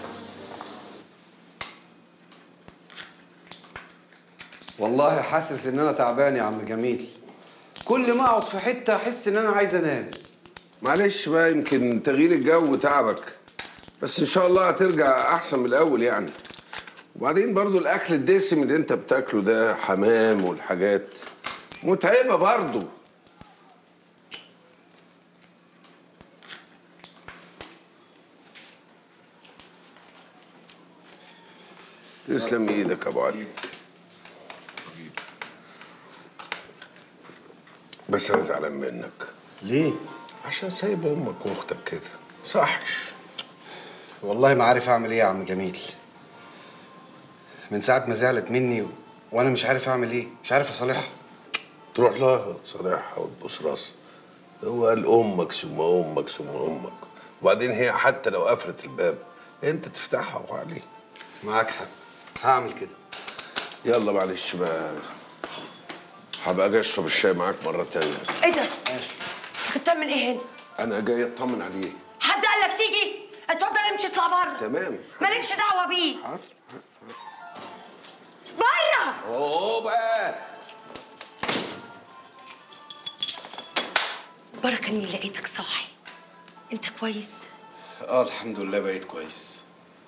والله حاسس ان انا تعبان يا عم جميل كل ما اقعد في حته احس ان انا عايز انام معلش بقى يمكن تغيير الجو تعبك بس ان شاء الله هترجع احسن من الاول يعني وبعدين برضو الاكل الدسم اللي انت بتاكله ده حمام والحاجات متعبه برضو تسلم ايدك يا ابو علي بس انا زعلان منك ليه عشان سايب امك واختك كده صحش والله ما عارف اعمل ايه يا عم جميل من ساعه ما زعلت مني و... وانا مش عارف اعمل ايه مش عارف اصالحها تروح لها تصالحها وتبوس راسها هو قال امك ثم امك ثم امك وبعدين هي حتى لو قفلت الباب انت تفتحها وعليه معاك حق هعمل كده يلا معلش بقى هبقى اجي اشرب الشاي معاك مره تانية ايه ده انت بتعمل ايه هنا انا جاي اطمن عليه حد قال لك تيجي اتفضل امشي اطلع بره تمام مالكش دعوه بيه حاضر. بره اوه بقى بركه اني لقيتك صاحي انت كويس اه الحمد لله بقيت كويس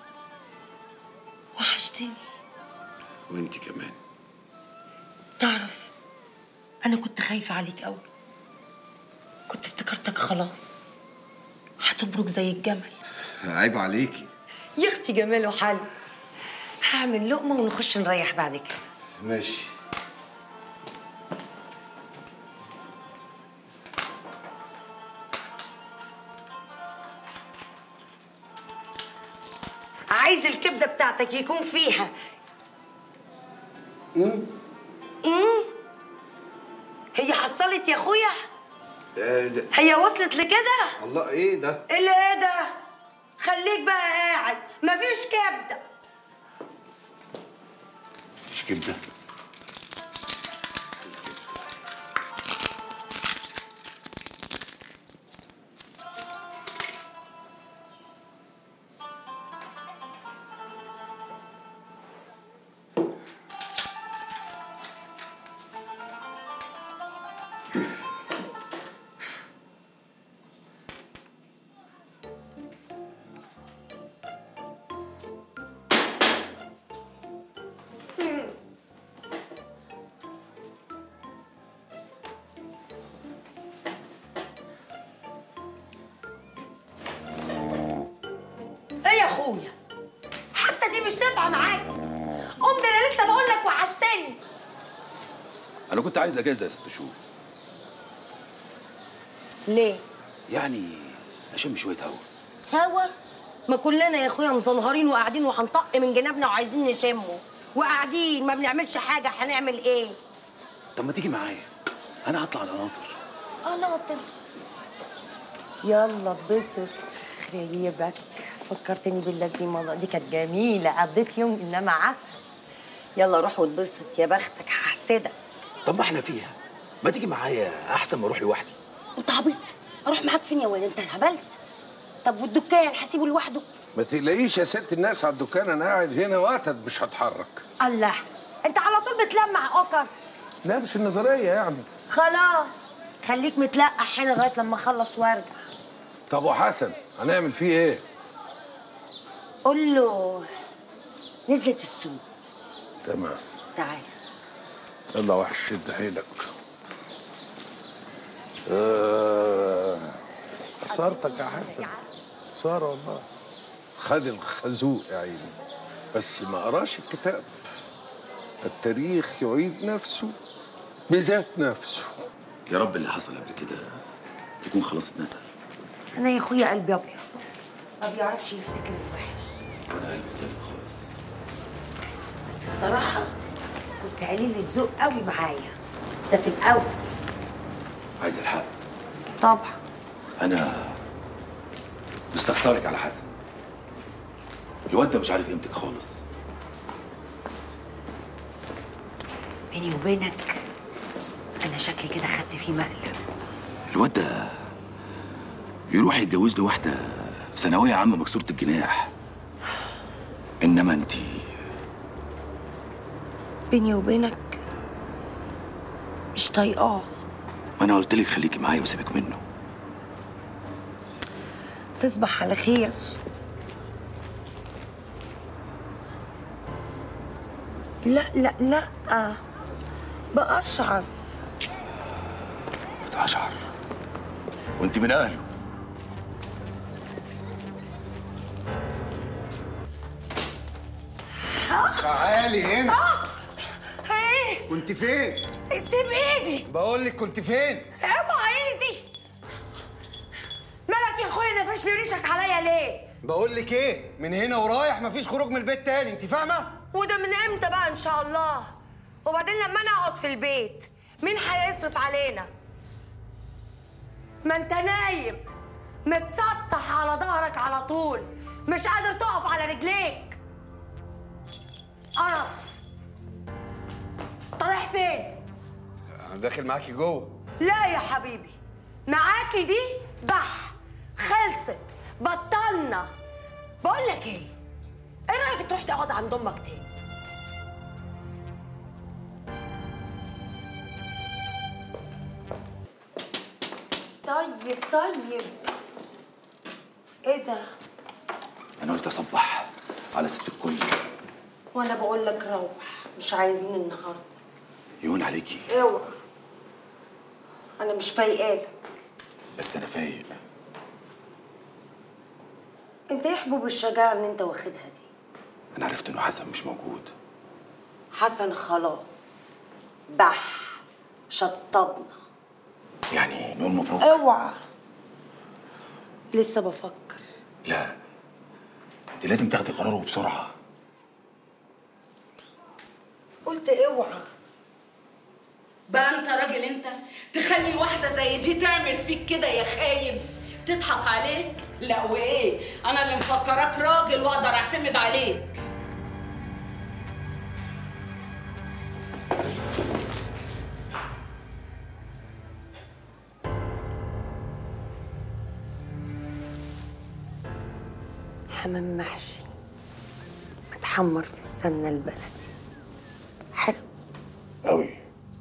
وحشتني وانت كمان تعرف انا كنت خايفه عليك قوي كنت افتكرتك خلاص هتبرك زي الجمل عيب عليكي يا اختي جمال وحل هعمل لقمه ونخش نريح بعد كده ماشي عايز الكبده بتاعتك يكون فيها امم هي حصلت يا اخويا ده ده هي وصلت لكده الله ايه ده ايه اللي ايه ده خليك بقى قاعد مفيش كبده مش كبده ايه يا اخويا حتى دي مش نافعه معاك قوم ده انا لسه بقول لك وحشتني انا كنت عايز اجازه يا ست شهور ليه يعني اشم شويه هوا هوا ما كلنا يا اخويا مزنهرين وقاعدين وهنطق من جنابنا وعايزين نشمه وقاعدين ما بنعملش حاجه هنعمل ايه طب ما تيجي معايا انا هطلع القناطر قناطر يلا اتبسط خريبك فكرتني بالذي مضى دي كانت جميله قضيت يوم انما عسل يلا روح واتبسط يا بختك هحسدك طب ما احنا فيها ما تيجي معايا احسن ما اروح لوحدي انت عبيط اروح معاك فين يا ولد انت هبلت طب والدكان هسيبه لوحده ما تقلقيش يا ست الناس على الدكان انا قاعد هنا وقتد مش هتحرك الله انت على طول بتلمع اوكر لا مش النظريه يعني خلاص خليك متلقح هنا لغايه لما اخلص وارجع طب وحسن هنعمل فيه ايه قول له نزلت السوق تمام تعال يلا وحش شد حيلك آه، خسارتك يا حسن خساره والله خد الخازوق يا عيني بس ما قراش الكتاب التاريخ يعيد نفسه بذات نفسه يا رب اللي حصل قبل كده يكون خلاص اتنسى انا يا اخويا قلبي ابيض ما بيعرفش يفتكر الوحش وانا قلبي طيب خالص بس الصراحه كنت قليل الذوق قوي معايا ده في الاول عايز الحق طبعا انا مستخسرك على حسن الواد ده مش عارف قيمتك خالص بيني وبينك انا شكلي كده خدت فيه مقلب الواد ده يروح يتجوز له واحده في ثانويه عامه مكسوره الجناح انما انتي بيني وبينك مش طايقاه ما انا قلت لك خليكي معايا وسيبك منه تصبح على خير لا لا لا بقشعر بتقشعر وانت من اهله تعالي هنا ايه كنت فين؟ سيب ايدي بقول لك كنت فين؟ اوعى ايدي مالك يا اخويا نفش لي ريشك عليا ليه بقول لك ايه؟ من هنا ورايح مفيش خروج من البيت تاني انت فاهمه؟ وده من امتى بقى ان شاء الله وبعدين لما انا اقعد في البيت مين هيصرف علينا ما انت نايم متسطح على ظهرك على طول مش قادر تقف على رجليك قرف انت رايح فين انا داخل معاكي جوه لا يا حبيبي معاكي دي بح خلصت بطلنا بقول لك ايه ايه رايك تروح تقعد عند امك تاني طيب طيب ايه ده انا قلت اصبح على ست الكل وانا بقول لك روح مش عايزين النهارده يهون عليكي اوعى انا مش فايقالك بس انا فايق انت ايه حبوب الشجاعه اللي انت واخدها دي انا عرفت انه حسن مش موجود حسن خلاص بح شطبنا يعني نقول مبروك اوعى لسه بفكر لا انت لازم تاخدي قرار وبسرعه قلت اوعى بقى انت راجل انت تخلي واحده زي دي تعمل فيك كده يا خايب تضحك عليك لا وايه انا اللي مفكراك راجل واقدر اعتمد عليك حمام محشي متحمر في السمنه البلدي حلو قوي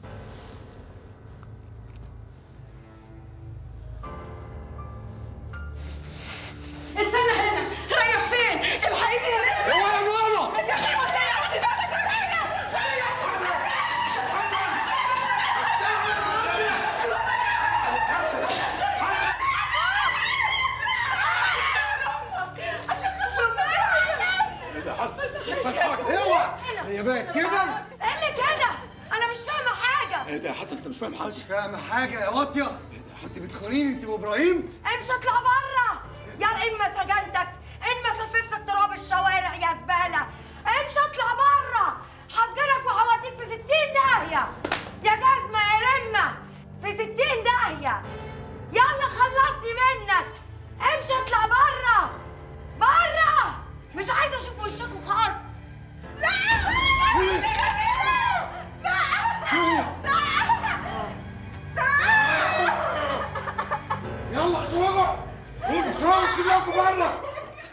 استنى هنا رايح فين الحقيقي يا نسمة هو يا ماما يا أخي يا سيدي اوعى هي بقت كده ايه اللي كده انا مش فاهمه حاجه ايه ده يا حسن انت مش فاهم حاجه مش فاهمه حاجه يا واطيه ايه ده يا حسن بتخونيني انت وابراهيم امشي اطلع بره يا اما سجنتك اما سففت تراب الشوارع يا زباله امشي اطلع بره هسجنك وهوديك في ستين داهيه يا جزمه يا رمه في ستين داهيه يلا خلصني منك امشي اطلع بره بره مش عايزه اشوف وشكوا خالص لا اخرجوا كلكم بره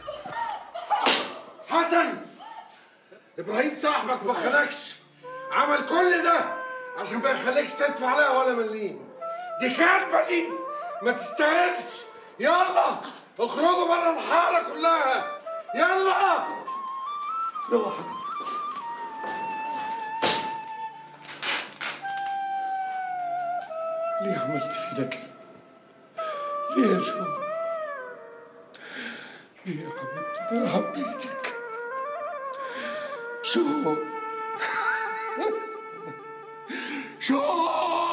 حسن ابراهيم صاحبك ما خلقش عمل كل ده عشان ما يخليكش تدفع عليها ولا مليم دي كلبه دي ما تستاهلش يلا اخرجوا بره الحاره كلها يلا يلا حسن ليه عملت فينا كده؟ ليه يا شو؟ ليه يا حبيبتي؟ انا حبيتك شو شو